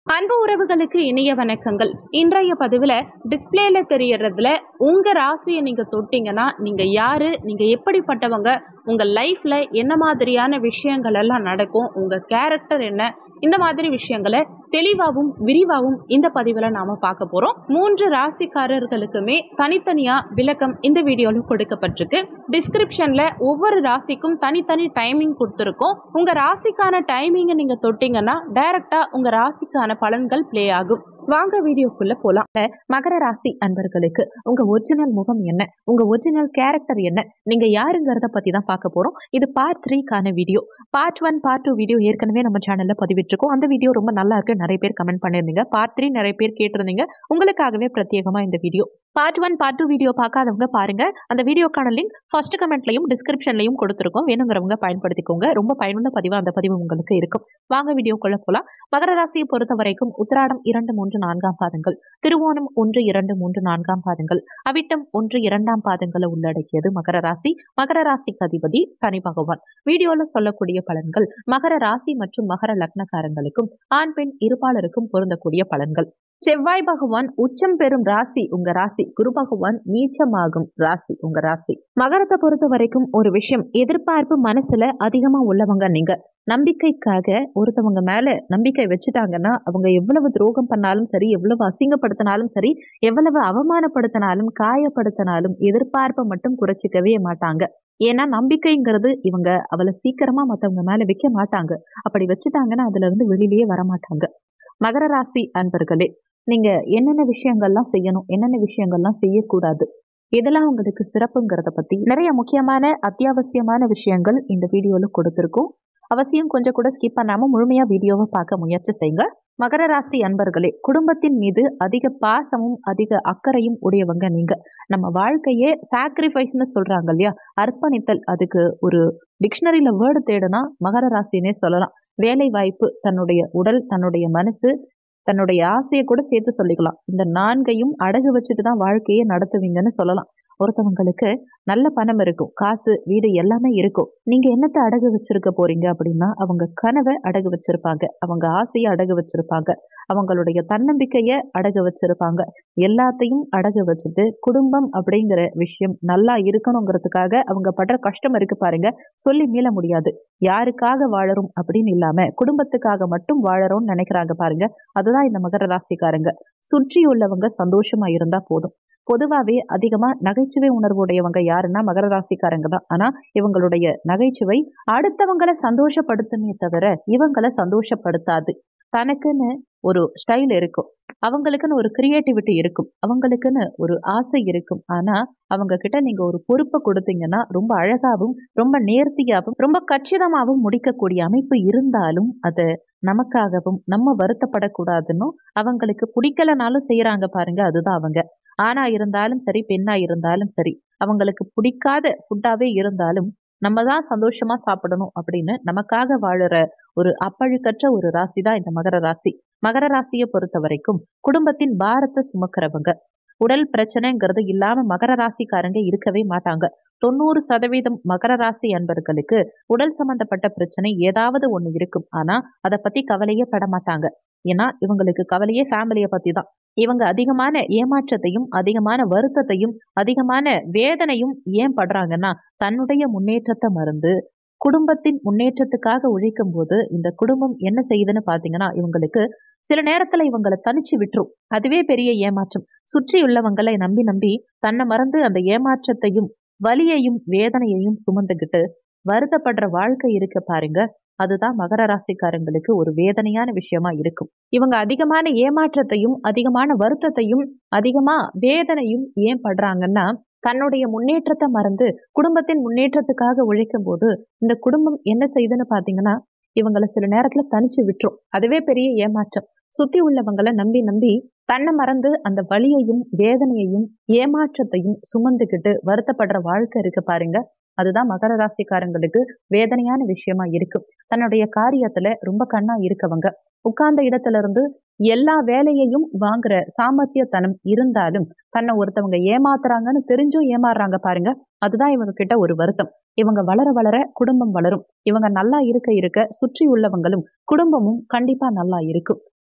அன்பு உறவுகளுக்கு இனிய வணக்கங்கள் இன்றைய பதிவில் டிஸ்பிளேல தெரியறதுல உங்க ராசியை நீங்க தொட்டீங்கன்னா நீங்க யாரு நீங்க எப்படிப்பட்டவங்க உங்க லைஃப்ல என்ன மாதிரியான விஷயங்கள் எல்லாம் நடக்கும் உங்க கேரக்டர் என்ன இந்த மாதிரி விஷயங்களை தெளிவாகவும் விரிவாகவும் இந்த பதிவில் நாம பார்க்க போறோம் மூன்று ராசிக்காரர்களுக்குமே தனித்தனியா விளக்கம் இந்த வீடியோல கொடுக்கப்பட்டிருக்கு டிஸ்கிரிப்ஷன்ல ஒவ்வொரு ராசிக்கும் தனித்தனி டைமிங் கொடுத்துருக்கோம் உங்க ராசிக்கான டைமிங்கை நீங்க தொட்டீங்கன்னா டைரக்டா உங்க ராசிக்கான பலன்கள் ப்ளே ஆகும் வாங்க வீடியோக்குள்ள போலாம் மகர ராசி அன்பர்களுக்கு உங்க ஒரிஜினல் முகம் என்ன உங்க ஒரிஜினல் கேரக்டர் என்ன நீங்க யாருங்கிறத பத்தி தான் பார்க்க போறோம் இது பார்ட் த்ரீக்கான video part one part two video ஏற்கனவே நம்ம சேனல்ல பதிவிட்டிருக்கோம் அந்த வீடியோ ரொம்ப நல்லா இருக்கு நிறைய பேர் கமெண்ட் பண்ணியிருந்தீங்க பார்ட் த்ரீ நிறைய பேர் கேட்டிருந்தீங்க உங்களுக்காகவே பிரத்யேகமா இந்த video part one part two video பார்க்காதவங்க பாருங்க அந்த வீடியோக்கான லிங்க் ஃபர்ஸ்ட் கமெண்ட்லையும் டிஸ்கிரிப்ஷன்லையும் கொடுத்துருக்கோம் வேணுங்கிறவங்க பயன்படுத்திக்கோங்க ரொம்ப பயனுள்ள பதிவு அந்த பதிவு உங்களுக்கு இருக்கும் வாங்க வீடியோக்குள்ள போலாம் மகர ராசியை பொறுத்த வரைக்கும் உத்திராடம் இரண்டு மூன்று நான்காம் பாதங்கள் திருவோணம் ஒன்று இரண்டு மூன்று நான்காம் பாதங்கள் அவிட்டம் ஒன்று இரண்டாம் பாதங்களை உள்ளடக்கியது மகர ராசி மகர ராசிக்கு அதிபதி சனி பகவான் வீடியோல சொல்லக்கூடிய பலன்கள் மகர ராசி மற்றும் மகர லக்னக்காரங்களுக்கும் ஆண் பெண் இருபாலருக்கும் பொருந்தக்கூடிய பலன்கள் செவ்வாய் பகவான் உச்சம் பெறும் ராசி உங்க ராசி குரு பகவான் நீச்சமாகும் ராசி உங்க ராசி மகரத்தை பொறுத்த வரைக்கும் ஒரு விஷயம் எதிர்பார்ப்பு மனசுல அதிகமா உள்ளவங்க நீங்க நம்பிக்கைக்காக ஒருத்தவங்க மேல நம்பிக்கை வச்சுட்டாங்கன்னா அவங்க எவ்வளவு துரோகம் பண்ணாலும் சரி எவ்வளவு அசிங்கப்படுத்தினாலும் சரி எவ்வளவு அவமானப்படுத்தினாலும் காயப்படுத்தினாலும் எதிர்பார்ப்பை மட்டும் குறைச்சிக்கவே மாட்டாங்க ஏன்னா நம்பிக்கைங்கிறது இவங்க அவளை சீக்கிரமா மத்தவங்க மேல வைக்க மாட்டாங்க அப்படி வச்சுட்டாங்கன்னா அதுல இருந்து வெளியிலேயே வர மாட்டாங்க மகர ராசி அன்பர்களே நீங்க என்னென்ன விஷயங்கள்லாம் செய்யணும் என்னென்ன விஷயங்கள்லாம் செய்யக்கூடாது இதெல்லாம் உங்களுக்கு சிறப்புங்கிறத பத்தி நிறைய முக்கியமான அத்தியாவசியமான விஷயங்கள் இந்த வீடியோல கொடுத்துருக்கோம் அவசியம் கொஞ்சம் கூட ஸ்கிப் பண்ணாம முழுமையா வீடியோவை பார்க்க முயற்சி செய்யுங்க மகர ராசி அன்பர்களே குடும்பத்தின் மீது அதிக பாசமும் அதிக அக்கறையும் உடையவங்க நீங்க நம்ம வாழ்க்கையே சாக்ரிஃபைஸ்னு சொல்றாங்க இல்லையா அர்ப்பணித்தல் அதுக்கு ஒரு டிக்ஷனரியில வேர்டு தேடுனா மகர ராசினே சொல்லலாம் வேலை வாய்ப்பு தன்னுடைய உடல் தன்னுடைய மனசு தன்னுடைய ஆசையை கூட சேர்த்து சொல்லிக்கலாம் இந்த நான்கையும் அடகு வச்சுட்டு தான் வாழ்க்கையை நடத்துவீங்கன்னு சொல்லலாம் ஒருத்தவங்களுக்கு நல்ல பணம் இருக்கும் காசு வீடு எல்லாமே இருக்கும் நீங்க என்னத்தை அடகு வச்சிருக்க போறீங்க அப்படின்னா அவங்க கனவை அடகு வச்சிருப்பாங்க அவங்க ஆசையை அடகு வச்சிருப்பாங்க அவங்களுடைய தன்னம்பிக்கைய அடகு வச்சிருப்பாங்க எல்லாத்தையும் அடகு வச்சுட்டு குடும்பம் அப்படிங்கிற விஷயம் நல்லா இருக்கணுங்கிறதுக்காக அவங்க படுற கஷ்டம் இருக்கு பாருங்க சொல்லி மீள முடியாது யாருக்காக வாழறோம் அப்படின்னு இல்லாம குடும்பத்துக்காக மட்டும் வாழறோம்னு நினைக்கிறாங்க பாருங்க அதுதான் இந்த மகர ராசிக்காரங்க சுற்றி உள்ளவங்க சந்தோஷமா இருந்தா போதும் பொதுவாகவே அதிகமா நகைச்சுவை உணர்வுடையவங்க யாருன்னா மகர ராசிக்காரங்க தான் ஆனா இவங்களுடைய நகைச்சுவை அடுத்தவங்களை சந்தோஷப்படுத்துமே தவிர இவங்களை சந்தோஷப்படுத்தாது தனக்குன்னு ஒரு ஸ்டைல் இருக்கும் அவங்களுக்குன்னு ஒரு கிரியேட்டிவிட்டி இருக்கும் அவங்களுக்குன்னு ஒரு ஆசை இருக்கும் ஆனா அவங்க கிட்ட நீங்க ஒரு பொறுப்பை கொடுத்தீங்கன்னா ரொம்ப அழகாவும் ரொம்ப நேர்த்தியாகவும் ரொம்ப கச்சிதமாகவும் முடிக்கக்கூடிய அமைப்பு இருந்தாலும் அதை நமக்காகவும் நம்ம வருத்தப்படக்கூடாதுன்னு அவங்களுக்கு பிடிக்கலனாலும் செய்யறாங்க பாருங்க அதுதான் அவங்க ஆணா இருந்தாலும் சரி பெண்ணா இருந்தாலும் சரி அவங்களுக்கு பிடிக்காத ஃபுட்டாவே இருந்தாலும் நம்ம தான் சந்தோஷமா சாப்பிடணும் அப்படின்னு நமக்காக வாழுற ஒரு அப்பழுக்கற்ற ஒரு ராசி தான் இந்த மகர ராசி மகர ராசியை பொறுத்த வரைக்கும் குடும்பத்தின் பாரத்தை சுமக்கிறவங்க உடல் பிரச்சனைங்கிறது இல்லாம மகர ராசிக்காரங்க இருக்கவே மாட்டாங்க தொண்ணூறு சதவீதம் மகர ராசி அன்பர்களுக்கு உடல் சம்பந்தப்பட்ட பிரச்சனை ஏதாவது ஒண்ணு இருக்கும் ஆனா அதை பத்தி கவலையே பட மாட்டாங்க ஏன்னா இவங்களுக்கு கவலையே ஃபேமிலியை பத்தி தான் இவங்க அதிகமான ஏமாற்றத்தையும் அதிகமான வருத்தத்தையும் அதிகமான வேதனையும் ஏன் படுறாங்கன்னா தன்னுடைய முன்னேற்றத்தை மறந்து குடும்பத்தின் முன்னேற்றத்துக்காக உழைக்கும் போது இந்த குடும்பம் என்ன செய்யுதுன்னு பாத்தீங்கன்னா இவங்களுக்கு சில நேரத்துல இவங்களை தனிச்சு விட்டுரும் அதுவே பெரிய ஏமாற்றம் சுற்றி உள்ளவங்களை நம்பி நம்பி தன்னை மறந்து அந்த ஏமாற்றத்தையும் வலியையும் வேதனையையும் சுமந்துக்கிட்டு வருத்தப்படுற வாழ்க்கை இருக்க பாருங்க அதுதான் மகர ராசிக்காரங்களுக்கு ஒரு வேதனையான விஷயமா இருக்கும் இவங்க அதிகமான ஏமாற்றத்தையும் அதிகமான வருத்தத்தையும் அதிகமா வேதனையும் ஏன் படுறாங்கன்னா தன்னுடைய முன்னேற்றத்தை மறந்து குடும்பத்தின் முன்னேற்றத்துக்காக உழைக்கும் போது இந்த குடும்பம் என்ன செய்யுதுன்னு பாத்தீங்கன்னா இவங்களை சில நேரத்துல தனிச்சு விட்டுரும் அதுவே பெரிய ஏமாற்றம் சுத்தி உள்ளவங்களை நம்பி நம்பி தன்னை மறந்து அந்த வலியையும் வேதனையையும் ஏமாற்றத்தையும் சுமந்துக்கிட்டு வருத்தப்படுற வாழ்க்கை இருக்கு பாருங்க அதுதான் மகர ராசிக்காரங்களுக்கு வேதனையான விஷயமா இருக்கும் தன்னுடைய காரியத்துல ரொம்ப கண்ணா இருக்கவங்க உட்கார்ந்த இடத்துல இருந்து எல்லா வேலையையும் வாங்குற சாமர்த்தியத்தனம் இருந்தாலும் தன்னை ஒருத்தவங்க ஏமாத்துறாங்கன்னு தெரிஞ்சும் ஏமாறுறாங்க பாருங்க அதுதான் இவங்க கிட்ட ஒரு வருத்தம் இவங்க வளர வளர குடும்பம் வளரும் இவங்க நல்லா இருக்க இருக்க சுற்றி உள்ளவங்களும் குடும்பமும் கண்டிப்பா நல்லா இருக்கும்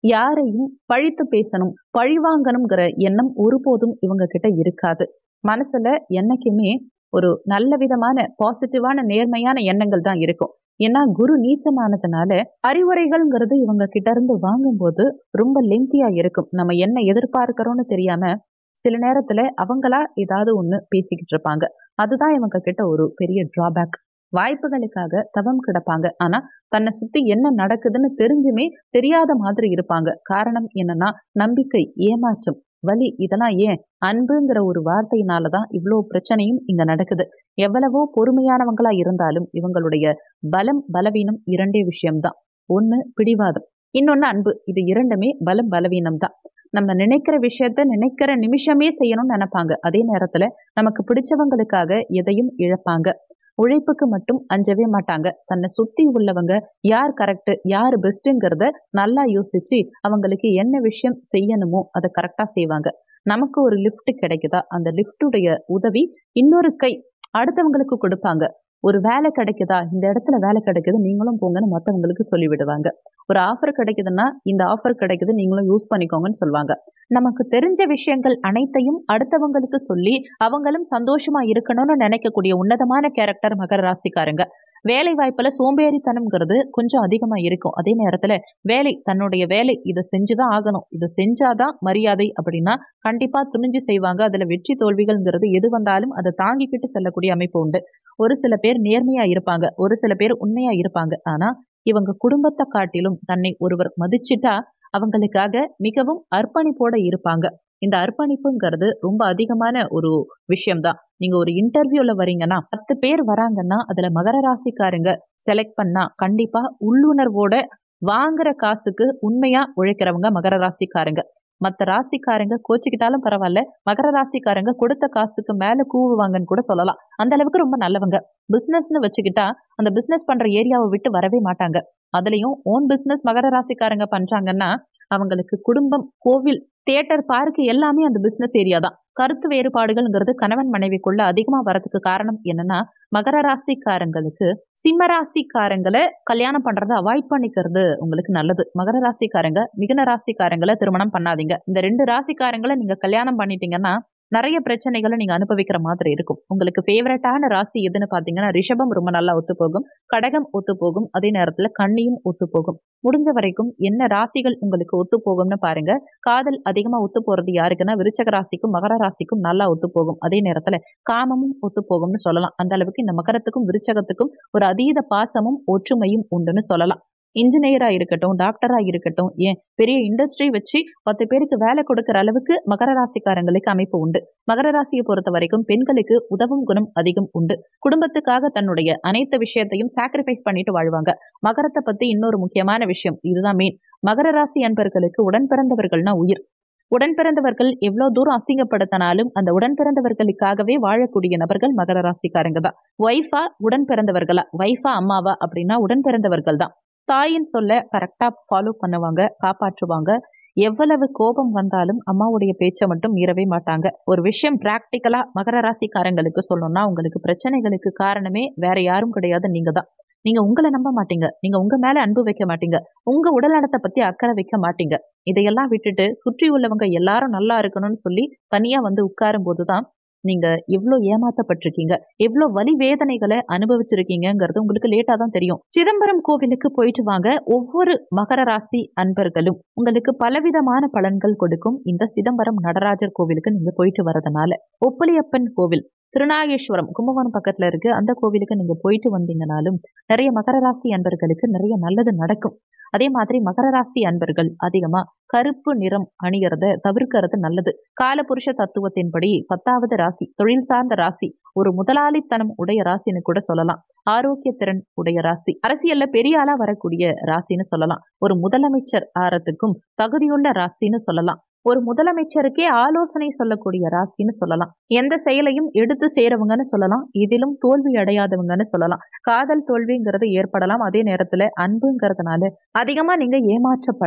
யாரையும் பழித்து பேசணும் பழிவாங்கணுங்கிற எண்ணம் ஒருபோதும் இவங்க கிட்ட இருக்காது மனசுல என்னைக்குமே ஒரு நல்ல விதமான பாசிட்டிவான நேர்மையான எண்ணங்கள் தான் இருக்கும் ஏன்னா குரு நீச்சமானதுனால அறிவுரைகள்ங்கிறது இவங்க கிட்ட இருந்து வாங்கும்போது ரொம்ப லென்த்தியா இருக்கும் நம்ம என்ன எதிர்பார்க்கிறோம்னு தெரியாம சில நேரத்துல அவங்களா ஏதாவது ஒண்ணு பேசிக்கிட்டு இருப்பாங்க அதுதான் இவங்க கிட்ட ஒரு பெரிய டிராபேக் வாய்ப்புகளுக்காக தவம் கிடப்பாங்க ஆனா தன்னை சுத்தி என்ன நடக்குதுன்னு தெரிஞ்சுமே தெரியாத மாதிரி இருப்பாங்க காரணம் என்னன்னா நம்பிக்கை ஏமாற்றம் வலி இதெல்லாம் ஏன் அன்புங்கிற ஒரு வார்த்தையினாலதான் இவ்வளோ பிரச்சனையும் இங்க நடக்குது எவ்வளவோ பொறுமையானவங்களா இருந்தாலும் இவங்களுடைய பலம் பலவீனம் இரண்டே விஷயம்தான் ஒண்ணு பிடிவாதம் இன்னொன்னு அன்பு இது இரண்டுமே பலம் பலவீனம் தான் நம்ம நினைக்கிற விஷயத்த நினைக்கிற நிமிஷமே செய்யணும்னு நினைப்பாங்க அதே நேரத்துல நமக்கு பிடிச்சவங்களுக்காக எதையும் இழப்பாங்க உழைப்புக்கு மட்டும் அஞ்சவே மாட்டாங்க தன்னை சுத்தி உள்ளவங்க யார் கரெக்ட் யார் பெஸ்ட்டுங்கிறத நல்லா யோசிச்சு அவங்களுக்கு என்ன விஷயம் செய்யணுமோ அதை கரெக்டா செய்வாங்க நமக்கு ஒரு லிஃப்ட் கிடைக்குதா அந்த லிஃப்டுடைய உதவி இன்னொரு கை அடுத்தவங்களுக்கு கொடுப்பாங்க ஒரு வேலை கிடைக்குதா இந்த இடத்துல வேலை கிடைக்குது நீங்களும் போங்கன்னு மற்றவங்களுக்கு சொல்லி விடுவாங்க ஒரு ஆஃபர் கிடைக்குதுன்னா இந்த ஆஃபர் கிடைக்குது நீங்களும் யூஸ் பண்ணிக்கோங்கன்னு சொல்லுவாங்க நமக்கு தெரிஞ்ச விஷயங்கள் அனைத்தையும் அடுத்தவங்களுக்கு சொல்லி அவங்களும் சந்தோஷமா இருக்கணும்னு நினைக்கக்கூடிய உன்னதமான கேரக்டர் மகர ராசிக்காரங்க வேலை வாய்ப்புல சோம்பேறித்தனம்ங்கிறது கொஞ்சம் அதிகமா இருக்கும் அதே நேரத்துல வேலை தன்னுடைய வேலை இதை செஞ்சுதான் ஆகணும் இதை செஞ்சாதான் மரியாதை அப்படின்னா கண்டிப்பா துணிஞ்சு செய்வாங்க அதுல வெற்றி தோல்விகள்ங்கிறது எது வந்தாலும் அதை தாங்கிக்கிட்டு செல்லக்கூடிய அமைப்பு உண்டு ஒரு சில பேர் நேர்மையா இருப்பாங்க ஒரு சில பேர் உண்மையா இருப்பாங்க ஆனா இவங்க குடும்பத்தை காட்டிலும் தன்னை ஒருவர் மதிச்சிட்டா அவங்களுக்காக மிகவும் அர்ப்பணிப்போட இருப்பாங்க இந்த அர்ப்பணிப்புங்கிறது ரொம்ப அதிகமான ஒரு விஷயம்தான் நீங்க ஒரு இன்டர்வியூல வரீங்கன்னா பத்து பேர் வராங்கன்னா அதுல மகர ராசிக்காரங்க செலக்ட் பண்ணா கண்டிப்பா உள்ளுணர்வோட வாங்குற காசுக்கு உண்மையா உழைக்கிறவங்க மகர ராசிக்காரங்க மற்ற ராசிக்காரங்க கோச்சிக்கிட்டாலும் பரவாயில்ல மகர ராசிக்காரங்க கொடுத்த காசுக்கு மேல கூவுவாங்கன்னு கூட சொல்லலாம் அந்த அளவுக்கு ரொம்ப நல்லவங்க பிசினஸ்னு வச்சுக்கிட்டா அந்த பிசினஸ் பண்ற ஏரியாவை விட்டு வரவே மாட்டாங்க அதுலயும் ஓன் பிசினஸ் மகர ராசிக்காரங்க பண்றாங்கன்னா அவங்களுக்கு குடும்பம் கோவில் தியேட்டர் பார்க்கு எல்லாமே அந்த பிசினஸ் ஏரியா தான் கருத்து வேறுபாடுகள்ங்கிறது கணவன் மனைவிக்குள்ள அதிகமா வரதுக்கு காரணம் என்னன்னா மகர ராசிக்காரங்களுக்கு சிம்ம ராசிக்காரங்களை கல்யாணம் பண்றதை அவாய்ட் பண்ணிக்கிறது உங்களுக்கு நல்லது மகர ராசிக்காரங்க மிகுன ராசிக்காரங்களை திருமணம் பண்ணாதீங்க இந்த ரெண்டு ராசிக்காரங்களை நீங்க கல்யாணம் பண்ணிட்டீங்கன்னா நிறைய பிரச்சனைகளை நீங்க அனுபவிக்கிற மாதிரி இருக்கும் உங்களுக்கு ஃபேவரட்டான ராசி எதுன்னு பாத்தீங்கன்னா ரிஷபம் ரொம்ப நல்லா ஒத்து போகும் கடகம் ஒத்து போகும் அதே நேரத்துல கன்னியும் ஒத்து போகும் முடிஞ்ச வரைக்கும் என்ன ராசிகள் உங்களுக்கு ஒத்து போகும்னு பாருங்க காதல் அதிகமா ஒத்து போறது யாருக்குன்னா விருச்சக ராசிக்கும் மகர ராசிக்கும் நல்லா ஒத்து போகும் அதே நேரத்துல காமமும் ஒத்து போகும்னு சொல்லலாம் அந்த அளவுக்கு இந்த மகரத்துக்கும் விருச்சகத்துக்கும் ஒரு அதீத பாசமும் ஒற்றுமையும் உண்டுன்னு சொல்லலாம் இன்ஜினியரா இருக்கட்டும் டாக்டரா இருக்கட்டும் ஏன் பெரிய இண்டஸ்ட்ரி வச்சு பத்து பேருக்கு வேலை கொடுக்கிற அளவுக்கு மகர ராசிக்காரங்களுக்கு அமைப்பு உண்டு மகர ராசியை பொறுத்த வரைக்கும் பெண்களுக்கு உதவும் குணம் அதிகம் உண்டு குடும்பத்துக்காக தன்னுடைய அனைத்து விஷயத்தையும் சாக்ரிஃபைஸ் பண்ணிட்டு வாழ்வாங்க மகரத்தை பத்தி இன்னொரு முக்கியமான விஷயம் இதுதான் மெயின் மகர ராசி அன்பர்களுக்கு உடன் பிறந்தவர்கள்னா உயிர் உடன் பிறந்தவர்கள் எவ்வளவு தூரம் அசிங்கப்படுத்தினாலும் அந்த உடன் பிறந்தவர்களுக்காகவே வாழக்கூடிய நபர்கள் மகர ராசிக்காரங்க தான் ஒய்ஃபா உடன் பிறந்தவர்களா ஒய்ஃபா அம்மாவா அப்படின்னா உடன் பிறந்தவர்கள் தான் தாயின் சொல்ல கரெக்டா ஃபாலோ பண்ணுவாங்க காப்பாற்றுவாங்க எவ்வளவு கோபம் வந்தாலும் அம்மாவுடைய பேச்சை மட்டும் மீறவே மாட்டாங்க ஒரு விஷயம் பிராக்டிக்கலா மகர ராசிக்காரங்களுக்கு சொல்லணும்னா உங்களுக்கு பிரச்சனைகளுக்கு காரணமே வேற யாரும் கிடையாது நீங்க தான் நீங்க உங்களை நம்ப மாட்டீங்க நீங்க உங்க மேல அன்பு வைக்க மாட்டீங்க உங்க உடல் நலத்தை பத்தி அக்கறை வைக்க மாட்டீங்க இதையெல்லாம் விட்டுட்டு சுற்றி உள்ளவங்க எல்லாரும் நல்லா இருக்கணும்னு சொல்லி தனியா வந்து உட்காரும் போதுதான் நீங்க எவ்வளோ ஏமாத்தப்பட்டிருக்கீங்க எவ்வளோ வலி வேதனைகளை அனுபவிச்சிருக்கீங்கிறது உங்களுக்கு லேட்டா தான் தெரியும் சிதம்பரம் கோவிலுக்கு போயிட்டு வாங்க ஒவ்வொரு மகர ராசி அன்பர்களும் உங்களுக்கு பலவிதமான பலன்கள் கொடுக்கும் இந்த சிதம்பரம் நடராஜர் கோவிலுக்கு நீங்க போயிட்டு வரதுனால ஒப்பலியப்பன் கோவில் திருநாகேஸ்வரம் கும்பகோணம் பக்கத்துல இருக்கு அந்த கோவிலுக்கு நீங்க போயிட்டு வந்தீங்கனாலும் நிறைய மகர ராசி அன்பர்களுக்கு நிறைய நல்லது நடக்கும் அதே மாதிரி மகர ராசி அன்பர்கள் அதிகமா கருப்பு நிறம் அணியறத தவிர்க்கிறது நல்லது காலபுருஷ தத்துவத்தின்படி பத்தாவது ராசி தொழில் சார்ந்த ராசி ஒரு முதலாளித்தனம் உடைய ராசின்னு கூட சொல்லலாம் ஆரோக்கிய திறன் உடைய ராசி அரசியல்ல பெரிய ஆளா வரக்கூடிய ராசின்னு சொல்லலாம் ஒரு முதலமைச்சர் ஆறதுக்கும் தகுதியுள்ள ராசின்னு சொல்லலாம் ஒரு முதலமைச்சருக்கே ஆலோசனை சொல்லக்கூடிய ராசின்னு சொல்லலாம் எந்த செயலையும் எடுத்து சேரவங்கன்னு சொல்லலாம் இதிலும் தோல்வி அடையாதவங்கன்னு சொல்லலாம் காதல் தோல்விங்கிறது ஏற்படலாம் அதே நேரத்துல அன்புங்கிறதுனால அதிகமா நீங்க ஏமாற்றப்படலாம்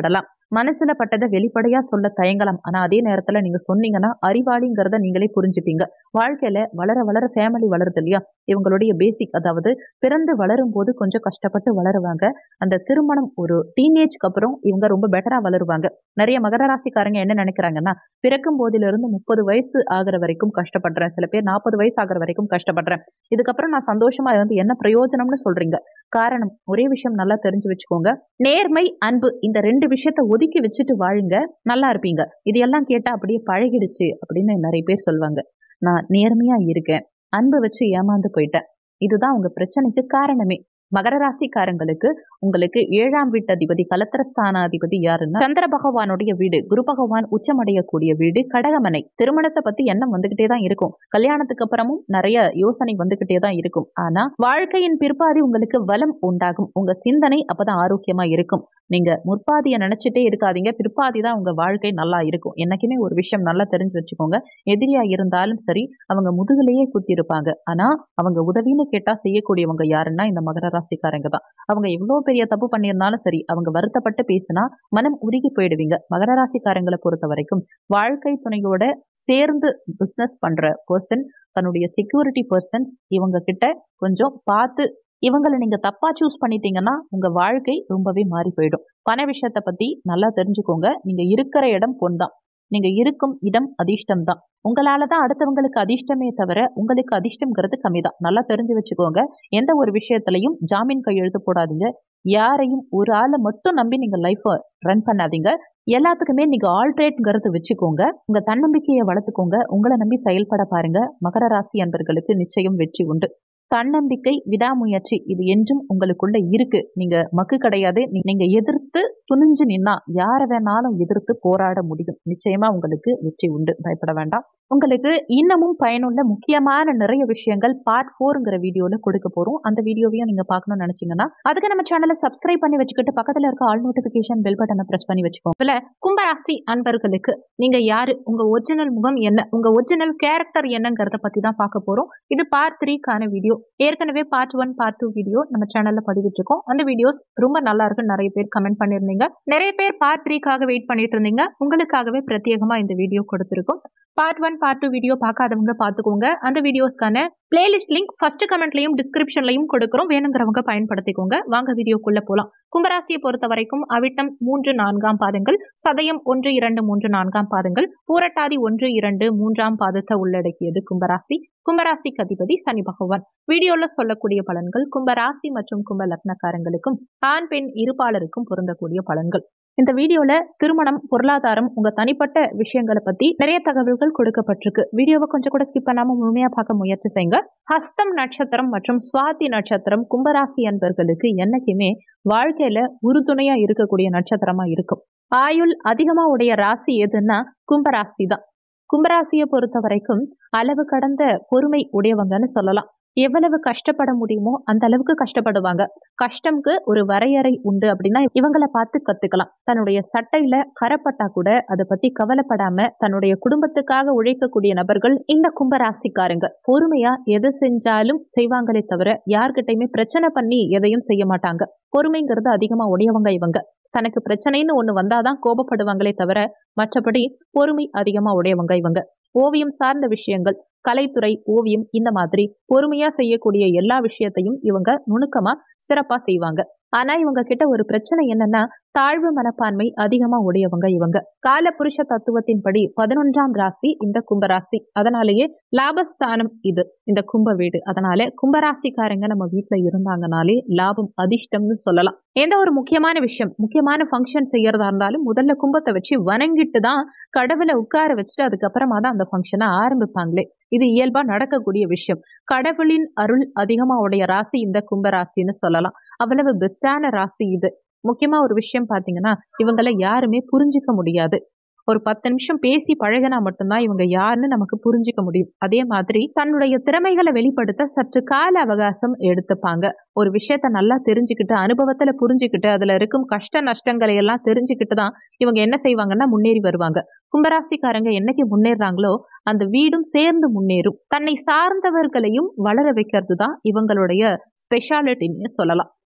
மனசுல பட்டதை வெளிப்படையா சொல்ல தயங்கலாம் ஆனா அதே நேரத்துல நீங்க சொன்னீங்கன்னா அறிவாளிங்கிறத நீங்களே புரிஞ்சுப்பீங்க வாழ்க்கையில வளர வளர ஃபேமிலி வளருது இல்லையா இவங்களுடைய பேசிக் அதாவது பிறந்து வளரும் போது கொஞ்சம் கஷ்டப்பட்டு வளருவாங்க அந்த திருமணம் ஒரு டீனேஜ்க்கு அப்புறம் இவங்க ரொம்ப பெட்டரா வளருவாங்க நிறைய மகர ராசிக்காரங்க என்ன நினைக்கிறாங்கன்னா பிறக்கும் போதிலிருந்து முப்பது வயசு ஆகிற வரைக்கும் கஷ்டப்படுறேன் சில பேர் நாற்பது வயசு ஆகிற வரைக்கும் கஷ்டப்படுறேன் இதுக்கப்புறம் நான் சந்தோஷமா இருந்து என்ன பிரயோஜனம்னு சொல்றீங்க காரணம் ஒரே விஷயம் நல்லா தெரிஞ்சு வச்சுக்கோங்க நேர்மை அன்பு இந்த ரெண்டு விஷயத்த ஒதுக்கி வச்சுட்டு வாழுங்க நல்லா இருப்பீங்க இது எல்லாம் கேட்டா அப்படியே பழகிடுச்சு அப்படின்னு நிறைய பேர் சொல்லுவாங்க நான் நேர்மையா இருக்கேன் அன்பு வச்சு ஏமாந்து போயிட்டேன் இதுதான் உங்க பிரச்சனைக்கு காரணமே மகர ராசிக்காரங்களுக்கு உங்களுக்கு ஏழாம் வீட்டு அதிபதி கலத்திரஸ்தானாதிபதி யாருன்னா சந்திர பகவானுடைய வீடு குரு பகவான் உச்சமடையக்கூடிய வீடு கடகமனை திருமணத்தை பத்தி எண்ணம் வந்துகிட்டே தான் இருக்கும் கல்யாணத்துக்கு அப்புறமும் நிறைய யோசனை வந்துகிட்டே தான் இருக்கும் ஆனா வாழ்க்கையின் பிற்பாதி உங்களுக்கு வலம் உண்டாகும் உங்க சிந்தனை அப்பதான் ஆரோக்கியமா இருக்கும் நீங்க முற்பாதியை நினைச்சிட்டே இருக்காதீங்க பிற்பாதி தான் உங்க வாழ்க்கை நல்லா இருக்கும் என்னைக்குமே ஒரு விஷயம் நல்லா தெரிஞ்சு வச்சுக்கோங்க எதிரியா இருந்தாலும் சரி அவங்க முதுகுலையே குத்தி இருப்பாங்க ஆனா அவங்க உதவின்னு கேட்டா செய்யக்கூடியவங்க யாருன்னா இந்த மகர ராசிக்காரங்க தான் அவங்க எவ்வளவு பெரிய தப்பு பண்ணியிருந்தாலும் சரி அவங்க வருத்தப்பட்டு பேசினா மனம் உருகி போயிடுவீங்க மகர ராசிக்காரங்களை பொறுத்த வரைக்கும் வாழ்க்கை துணையோட சேர்ந்து பிசினஸ் பண்ற பர்சன் தன்னுடைய செக்யூரிட்டி பர்சன்ஸ் இவங்க கிட்ட கொஞ்சம் பார்த்து இவங்களை நீங்க தப்பா சூஸ் பண்ணிட்டீங்கன்னா உங்க வாழ்க்கை ரொம்பவே மாறி போயிடும் பண விஷயத்தை பத்தி நல்லா தெரிஞ்சுக்கோங்க நீங்க இருக்கிற இடம் பொன் தான் நீங்க இருக்கும் இடம் அதிர்ஷ்டம் தான் உங்களால தான் அடுத்தவங்களுக்கு அதிர்ஷ்டமே தவிர உங்களுக்கு அதிர்ஷ்டம்ங்கிறது கம்மி தான் நல்லா தெரிஞ்சு வச்சுக்கோங்க எந்த ஒரு விஷயத்திலையும் ஜாமீன் கையெழுத்து போடாதீங்க யாரையும் ஒரு ஆளை மட்டும் நம்பி நீங்க லைஃப்பை ரன் பண்ணாதீங்க எல்லாத்துக்குமே நீங்க ஆல்ட்ரேட்ங்கிறது வச்சுக்கோங்க உங்க தன்னம்பிக்கையை வளர்த்துக்கோங்க உங்களை நம்பி செயல்பட பாருங்க மகர ராசி அன்பர்களுக்கு நிச்சயம் வெற்றி உண்டு தன்னம்பிக்கை விடாமுயற்சி இது என்றும் உங்களுக்குள்ள இருக்கு நீங்க மக்கு கிடையாது நீ- நீங்க எதிர்த்து துணிஞ்சு நின்னா யாரை வேணாலும் எதிர்த்து போராட முடியும் நிச்சயமா உங்களுக்கு வெற்றி உண்டு பயப்பட வேண்டாம் உங்களுக்கு இன்னமும் பயனுள்ள முக்கியமான நிறைய விஷயங்கள் பார்ட் ஃபோருங்கிற வீடியோல கொடுக்க போறோம் அந்த வீடியோவையும் நீங்க பார்க்கணும்னு நினைச்சீங்கன்னா அதுக்கு நம்ம சேனலை சப்ஸ்கிரைப் பண்ணி வச்சுக்கிட்டு பக்கத்துல இருக்க ஆல் நோட்டிபிகேஷன் பெல் பட்டனை பிரஸ் பண்ணி வச்சுக்கோங்க இதுல கும்பராசி அன்பர்களுக்கு நீங்க யாரு உங்க ஒரிஜினல் முகம் என்ன உங்க ஒரிஜினல் கேரக்டர் என்னங்கிறத பத்தி தான் பார்க்க போறோம் இது பார்ட் த்ரீக்கான வீடியோ ஏற்கனவே part one part two video நம்ம சேனல்ல பதிவிட்டிருக்கோம் அந்த வீடியோஸ் ரொம்ப நல்லா இருக்குன்னு நிறைய பேர் கமெண்ட் பண்ணியிருந்தீங்க நிறைய பேர் பார்ட் த்ரீக்காக வெயிட் பண்ணிட்டு இருந்தீங்க உங்களுக்காகவே பிரத்யேகமா இந்த வீடியோ கொடுத்திருக்கோம் part one part two video பார்க்காதவங்க பார்த்துக்கோங்க அந்த வீடியோஸ்க்கான பிளேலிஸ்ட் லிங்க் ஃபர்ஸ்ட் கமெண்ட்லையும் டிஸ்கிரிப்ஷன்லையும் கொடுக்குறோம் வேணுங்கிறவங்க பயன்படுத்திக்கோங்க வாங்க வீடியோக்குள்ள போலாம் கும்பராசியை பொறுத்த வரைக்கும் அவிட்டம் மூன்று நான்காம் பாதங்கள் சதயம் ஒன்று இரண்டு மூன்று நான்காம் பாதங்கள் பூரட்டாதி ஒன்று இரண்டு மூன்றாம் பாதத்தை உள்ளடக்கியது கும்பராசி கும்பராசிக்கு அதிபதி சனி பகவான் வீடியோல சொல்லக்கூடிய பலன்கள் கும்பராசி மற்றும் கும்ப லக்னக்காரங்களுக்கும் ஆண் பெண் இருபாலருக்கும் பொருந்தக்கூடிய பலன்கள் இந்த வீடியோல திருமணம் பொருளாதாரம் உங்க தனிப்பட்ட விஷயங்களை பத்தி நிறைய தகவல்கள் கொடுக்கப்பட்டிருக்கு வீடியோவை கொஞ்சம் கூட ஸ்கிப் பண்ணாம முழுமையா பார்க்க முயற்சி செய்யுங்க ஹஸ்தம் நட்சத்திரம் மற்றும் சுவாதி நட்சத்திரம் கும்பராசி அன்பர்களுக்கு என்னைக்குமே வாழ்க்கையில உறுதுணையா இருக்கக்கூடிய நட்சத்திரமா இருக்கும் ஆயுள் அதிகமா உடைய ராசி எதுன்னா கும்பராசி தான் கும்பராசியை பொறுத்த வரைக்கும் அளவு கடந்த பொறுமை உடையவங்கன்னு சொல்லலாம் எவ்வளவு கஷ்டப்பட முடியுமோ அந்த அளவுக்கு கஷ்டப்படுவாங்க கஷ்டம்க்கு ஒரு வரையறை உண்டு அப்படின்னா இவங்களை பார்த்து கத்துக்கலாம் தன்னுடைய சட்டையில கரப்பட்டா கூட அதை பத்தி கவலைப்படாம தன்னுடைய குடும்பத்துக்காக உழைக்கக்கூடிய நபர்கள் இந்த கும்பராசிக்காரங்க பொறுமையா எது செஞ்சாலும் செய்வாங்களே தவிர யார்கிட்டயுமே பிரச்சனை பண்ணி எதையும் செய்ய மாட்டாங்க பொறுமைங்கிறது அதிகமா உடையவங்க இவங்க தனக்கு பிரச்சனைன்னு ஒண்ணு வந்தாதான் கோபப்படுவாங்களே தவிர மற்றபடி பொறுமை அதிகமா உடையவங்க இவங்க ஓவியம் சார்ந்த விஷயங்கள் கலைத்துறை ஓவியம் இந்த மாதிரி பொறுமையா செய்யக்கூடிய எல்லா விஷயத்தையும் இவங்க நுணுக்கமா சிறப்பா செய்வாங்க ஆனா இவங்க கிட்ட ஒரு பிரச்சனை என்னன்னா தாழ்வு மனப்பான்மை அதிகமா உடையவங்க இவங்க கால புருஷ தத்துவத்தின்படி பதினொன்றாம் ராசி இந்த கும்பராசி அதனாலேயே லாபஸ்தானம் இது இந்த கும்ப வீடு அதனால கும்பராசிக்காரங்க நம்ம வீட்டுல இருந்தாங்கனாலே லாபம் அதிர்ஷ்டம்னு சொல்லலாம் எந்த ஒரு முக்கியமான விஷயம் முக்கியமான ஃபங்க்ஷன் செய்யறதா இருந்தாலும் முதல்ல கும்பத்தை வச்சு வணங்கிட்டு தான் கடவுளை உட்கார வச்சுட்டு அதுக்கப்புறமா தான் அந்த ஃபங்க்ஷனை ஆரம்பிப்பாங்களே இது இயல்பா நடக்கக்கூடிய விஷயம் கடவுளின் அருள் அதிகமா உடைய ராசி இந்த கும்ப ராசின்னு சொல்லலாம் அவ்வளவு பெஸ்டான ராசி இது முக்கியமா ஒரு விஷயம் பாத்தீங்கன்னா இவங்கள யாருமே புரிஞ்சிக்க முடியாது ஒரு பத்து நிமிஷம் பேசி பழகினா மட்டும்தான் இவங்க யாருன்னு நமக்கு புரிஞ்சிக்க முடியும் அதே மாதிரி தன்னுடைய திறமைகளை வெளிப்படுத்த சற்று கால அவகாசம் எடுத்துப்பாங்க ஒரு விஷயத்த நல்லா தெரிஞ்சுக்கிட்டு அனுபவத்துல புரிஞ்சுக்கிட்டு அதுல இருக்கும் கஷ்ட நஷ்டங்களை எல்லாம் தெரிஞ்சுக்கிட்டு தான் இவங்க என்ன செய்வாங்கன்னா முன்னேறி வருவாங்க கும்பராசிக்காரங்க என்னைக்கு முன்னேறாங்களோ அந்த வீடும் சேர்ந்து முன்னேறும் தன்னை சார்ந்தவர்களையும் வளர வைக்கிறது தான் இவங்களுடைய ஸ்பெஷாலிட்டின்னு சொல்லலாம்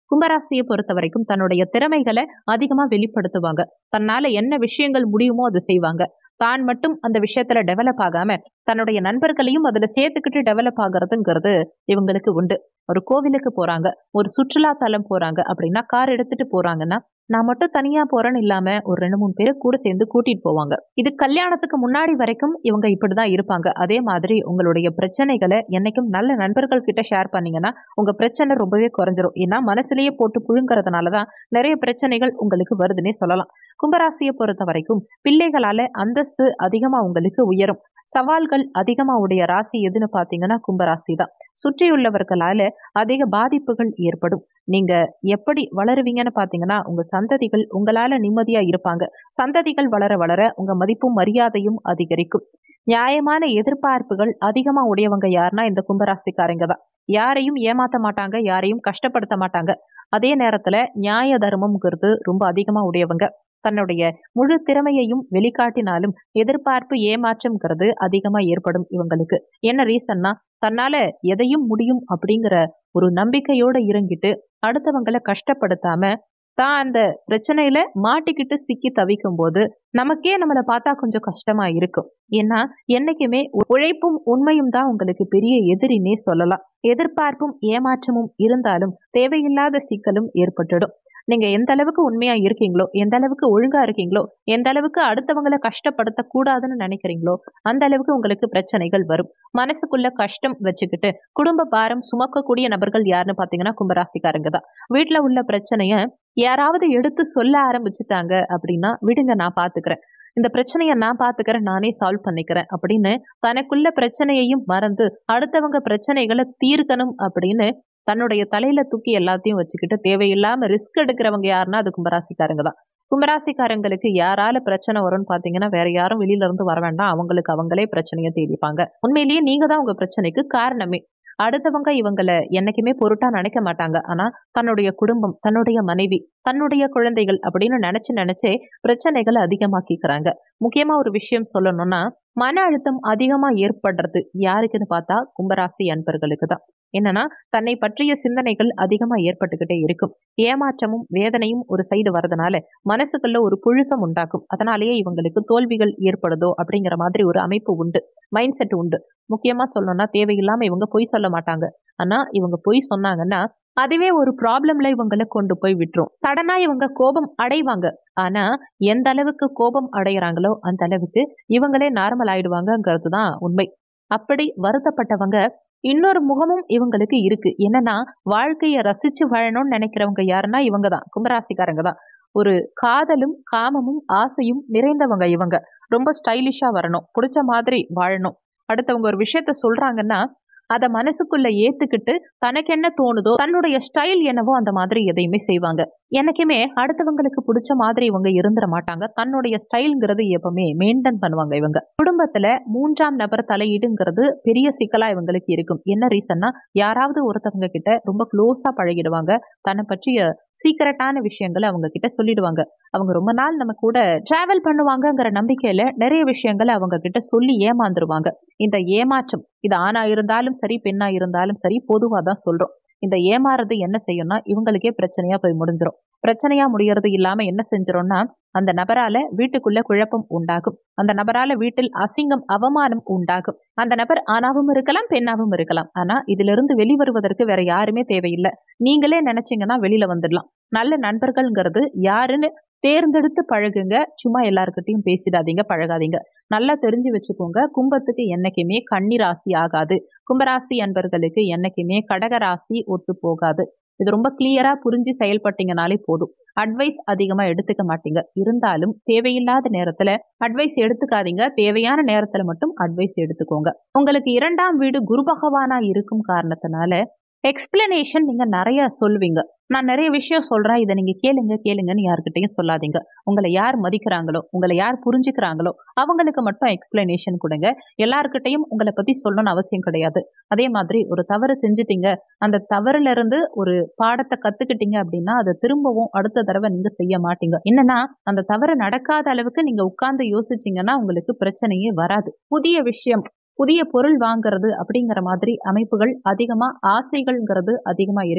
கும்பராசியை பொறுத்த வரைக்கும் தன்னுடைய திறமைகளை அதிகமா வெளிப்படுத்துவாங்க தன்னால என்ன விஷயங்கள் முடியுமோ அது செய்வாங்க தான் மட்டும் அந்த விஷயத்துல டெவலப் ஆகாம தன்னுடைய நண்பர்களையும் அதுல சேர்த்துக்கிட்டு டெவலப் ஆகுறதுங்கிறது இவங்களுக்கு உண்டு ஒரு கோவிலுக்கு போறாங்க ஒரு சுற்றுலா தலம் போறாங்க அப்படின்னா கார் எடுத்துட்டு போறாங்கன்னா நான் மட்டும் தனியா போறேன்னு இல்லாம ஒரு ரெண்டு மூணு பேரை கூட சேர்ந்து கூட்டிட்டு போவாங்க இது கல்யாணத்துக்கு முன்னாடி வரைக்கும் இவங்க இப்படிதான் இருப்பாங்க அதே மாதிரி உங்களுடைய பிரச்சனைகளை என்னைக்கும் நல்ல நண்பர்கள் கிட்ட ஷேர் பண்ணீங்கன்னா உங்க பிரச்சனை ரொம்பவே குறைஞ்சிரும் ஏன்னா மனசுலயே போட்டு புழுங்கறதுனாலதான் நிறைய பிரச்சனைகள் உங்களுக்கு வருதுன்னே சொல்லலாம் கும்பராசியை பொறுத்த வரைக்கும் பிள்ளைகளால அந்தஸ்து அதிகமா உங்களுக்கு உயரும் சவால்கள் அதிகமா உடைய ராசி எதுன்னு பாத்தீங்கன்னா கும்பராசி தான் சுற்றியுள்ளவர்களால அதிக பாதிப்புகள் ஏற்படும் நீங்க எப்படி வளருவீங்கன்னு பாத்தீங்கன்னா உங்க சந்ததிகள் உங்களால நிம்மதியா இருப்பாங்க சந்ததிகள் வளர வளர உங்க மதிப்பும் மரியாதையும் அதிகரிக்கும் நியாயமான எதிர்பார்ப்புகள் அதிகமா உடையவங்க யாருன்னா இந்த கும்பராசிக்காரங்க தான் யாரையும் ஏமாத்த மாட்டாங்க யாரையும் கஷ்டப்படுத்த மாட்டாங்க அதே நேரத்துல நியாய தர்மம்ங்கிறது ரொம்ப அதிகமா உடையவங்க தன்னுடைய முழு திறமையையும் வெளிக்காட்டினாலும் எதிர்பார்ப்பு ஏமாற்றம்ங்கிறது அதிகமா ஏற்படும் இவங்களுக்கு என்ன ரீசன்னா தன்னால எதையும் முடியும் அப்படிங்கிற ஒரு நம்பிக்கையோட இறங்கிட்டு அடுத்தவங்களை கஷ்டப்படுத்தாம தான் அந்த பிரச்சனையில மாட்டிக்கிட்டு சிக்கி தவிக்கும் போது நமக்கே நம்மளை பார்த்தா கொஞ்சம் கஷ்டமா இருக்கும் ஏன்னா என்னைக்குமே உழைப்பும் உண்மையும் தான் உங்களுக்கு பெரிய எதிரினே சொல்லலாம் எதிர்பார்ப்பும் ஏமாற்றமும் இருந்தாலும் தேவையில்லாத சிக்கலும் ஏற்பட்டுடும் நீங்க எந்த அளவுக்கு உண்மையா இருக்கீங்களோ எந்த அளவுக்கு ஒழுங்கா இருக்கீங்களோ எந்த அளவுக்கு அடுத்தவங்களை கஷ்டப்படுத்த கூடாதுன்னு நினைக்கிறீங்களோ அந்த அளவுக்கு உங்களுக்கு பிரச்சனைகள் வரும் மனசுக்குள்ள கஷ்டம் வச்சுக்கிட்டு குடும்ப பாரம் சுமக்கக்கூடிய நபர்கள் யாருன்னு பாத்தீங்கன்னா கும்பராசிக்காரங்க தான் வீட்டுல உள்ள பிரச்சனைய யாராவது எடுத்து சொல்ல ஆரம்பிச்சுட்டாங்க அப்படின்னா விடுங்க நான் பாத்துக்கிறேன் இந்த பிரச்சனையை நான் பாத்துக்கிறேன் நானே சால்வ் பண்ணிக்கிறேன் அப்படின்னு தனக்குள்ள பிரச்சனையையும் மறந்து அடுத்தவங்க பிரச்சனைகளை தீர்க்கணும் அப்படின்னு தன்னுடைய தலையில தூக்கி எல்லாத்தையும் வச்சுக்கிட்டு தேவையில்லாம ரிஸ்க் எடுக்கிறவங்க யாருன்னா அது கும்பராசிக்காரங்க தான் கும்பராசிக்காரங்களுக்கு யாரால பிரச்சனை வரும்னு பாத்தீங்கன்னா வேற யாரும் வெளியில இருந்து வர வேண்டாம் அவங்களுக்கு அவங்களே பிரச்சனையை தேடிப்பாங்க உண்மையிலேயே நீங்க தான் உங்க பிரச்சனைக்கு காரணமே அடுத்தவங்க இவங்களை என்னைக்குமே பொருட்டா நினைக்க மாட்டாங்க ஆனா தன்னுடைய குடும்பம் தன்னுடைய மனைவி தன்னுடைய குழந்தைகள் அப்படின்னு நினைச்சு நினைச்சே பிரச்சனைகளை அதிகமாக்கிக்கிறாங்க முக்கியமா ஒரு விஷயம் சொல்லணும்னா மன அழுத்தம் அதிகமா ஏற்படுறது யாருக்குன்னு பார்த்தா கும்பராசி அன்பர்களுக்கு தான் என்னன்னா தன்னை பற்றிய சிந்தனைகள் அதிகமா ஏற்பட்டுக்கிட்டே இருக்கும் ஏமாற்றமும் வேதனையும் ஒரு சைடு வரதுனால மனசுக்குள்ள ஒரு புழுக்கம் உண்டாக்கும் அதனாலேயே இவங்களுக்கு தோல்விகள் ஏற்படுதோ அப்படிங்கிற மாதிரி ஒரு அமைப்பு உண்டு மைண்ட் செட் உண்டு முக்கியமா சொல்லணும்னா தேவையில்லாம இவங்க பொய் சொல்ல மாட்டாங்க ஆனா இவங்க பொய் சொன்னாங்கன்னா அதுவே ஒரு ப்ராப்ளம்ல இவங்களை கொண்டு போய் விட்டுரும் சடனா இவங்க கோபம் அடைவாங்க ஆனா எந்த அளவுக்கு கோபம் அடைகிறாங்களோ அந்த அளவுக்கு இவங்களே நார்மல் ஆயிடுவாங்கங்கிறது தான் உண்மை அப்படி வருத்தப்பட்டவங்க இன்னொரு முகமும் இவங்களுக்கு இருக்கு என்னன்னா வாழ்க்கையை ரசிச்சு வாழணும்னு நினைக்கிறவங்க யாருன்னா இவங்க தான் கும்பராசிக்காரங்க தான் ஒரு காதலும் காமமும் ஆசையும் நிறைந்தவங்க இவங்க ரொம்ப ஸ்டைலிஷா வரணும் பிடிச்ச மாதிரி வாழணும் அடுத்தவங்க ஒரு விஷயத்த சொல்றாங்கன்னா அதை மனசுக்குள்ள ஏத்துக்கிட்டு தனக்கு என்ன தோணுதோ தன்னுடைய ஸ்டைல் என்னவோ அந்த மாதிரி எதையுமே செய்வாங்க எனக்குமே அடுத்தவங்களுக்கு பிடிச்ச மாதிரி இவங்க இருந்துட மாட்டாங்க தன்னுடைய ஸ்டைல்ங்கிறது எப்பவுமே மெயின்டைன் பண்ணுவாங்க இவங்க குடும்பத்துல மூன்றாம் நபர் தலையீடுங்கிறது பெரிய சிக்கலா இவங்களுக்கு இருக்கும் என்ன ரீசன்னா யாராவது ஒருத்தவங்க கிட்ட ரொம்ப க்ளோஸா பழகிடுவாங்க தன்னை பற்றிய சீக்கிரட்டான விஷயங்களை அவங்க கிட்ட சொல்லிடுவாங்க அவங்க ரொம்ப நாள் நம்ம கூட டிராவல் பண்ணுவாங்கங்கிற நம்பிக்கையில நிறைய விஷயங்களை அவங்க கிட்ட சொல்லி ஏமாந்துருவாங்க இந்த ஏமாற்றம் இது ஆணா இருந்தாலும் சரி பெண்ணா இருந்தாலும் சரி பொதுவா தான் சொல்றோம் இந்த ஏமாறது என்ன செய்யும்னா இவங்களுக்கே பிரச்சனையா போய் முடிஞ்சிடும் பிரச்சனையா முடியறது இல்லாம என்ன செஞ்சிரும்னா அந்த நபரால வீட்டுக்குள்ள குழப்பம் உண்டாகும் அந்த நபரால வீட்டில் அசிங்கம் அவமானம் உண்டாகும் அந்த நபர் ஆணாவும் இருக்கலாம் பெண்ணாவும் இருக்கலாம் ஆனா இதுல இருந்து வெளிவருவதற்கு வேற யாருமே தேவையில்லை நீங்களே நினைச்சீங்கன்னா வெளியில வந்துடலாம் நல்ல நண்பர்கள்ங்கிறது யாருன்னு தேர்ந்தெடுத்து பழகுங்க சும்மா எல்லாருக்கிட்டையும் பேசிடாதீங்க பழகாதீங்க நல்லா தெரிஞ்சு வச்சுக்கோங்க கும்பத்துக்கு என்னைக்குமே கன்னி ராசி ஆகாது கும்பராசி அன்பர்களுக்கு என்னைக்குமே கடக ராசி ஒத்து போகாது இது ரொம்ப கிளியரா புரிஞ்சு செயல்பட்டீங்கனாலே போதும் அட்வைஸ் அதிகமா எடுத்துக்க மாட்டீங்க இருந்தாலும் தேவையில்லாத நேரத்துல அட்வைஸ் எடுத்துக்காதீங்க தேவையான நேரத்துல மட்டும் அட்வைஸ் எடுத்துக்கோங்க உங்களுக்கு இரண்டாம் வீடு குரு பகவானா இருக்கும் காரணத்தினால எக்ஸ்பிளனேஷன் நீங்க நிறைய சொல்லுவீங்க நான் நிறைய விஷயம் சொல்றேன் இதை நீங்க கேளுங்க கேளுங்கன்னு யாருக்கிட்டையும் சொல்லாதீங்க உங்களை யார் மதிக்கிறாங்களோ உங்களை யார் புரிஞ்சுக்கிறாங்களோ அவங்களுக்கு மட்டும் எக்ஸ்பிளனேஷன் கொடுங்க எல்லாருக்கிட்டையும் உங்களை பத்தி சொல்லணும்னு அவசியம் கிடையாது அதே மாதிரி ஒரு தவறு செஞ்சுட்டீங்க அந்த தவறுல இருந்து ஒரு பாடத்தை கத்துக்கிட்டீங்க அப்படின்னா அதை திரும்பவும் அடுத்த தடவை நீங்க செய்ய மாட்டீங்க என்னன்னா அந்த தவறு நடக்காத அளவுக்கு நீங்க உட்கார்ந்து யோசிச்சீங்கன்னா உங்களுக்கு பிரச்சனையே வராது புதிய விஷயம் புதிய பொருள் வாங்குறது அப்படிங்கிற மாதிரி அமைப்புகள் அதிகமா ஆசைகள்ங்கிறது அதிகமா இருக்கும்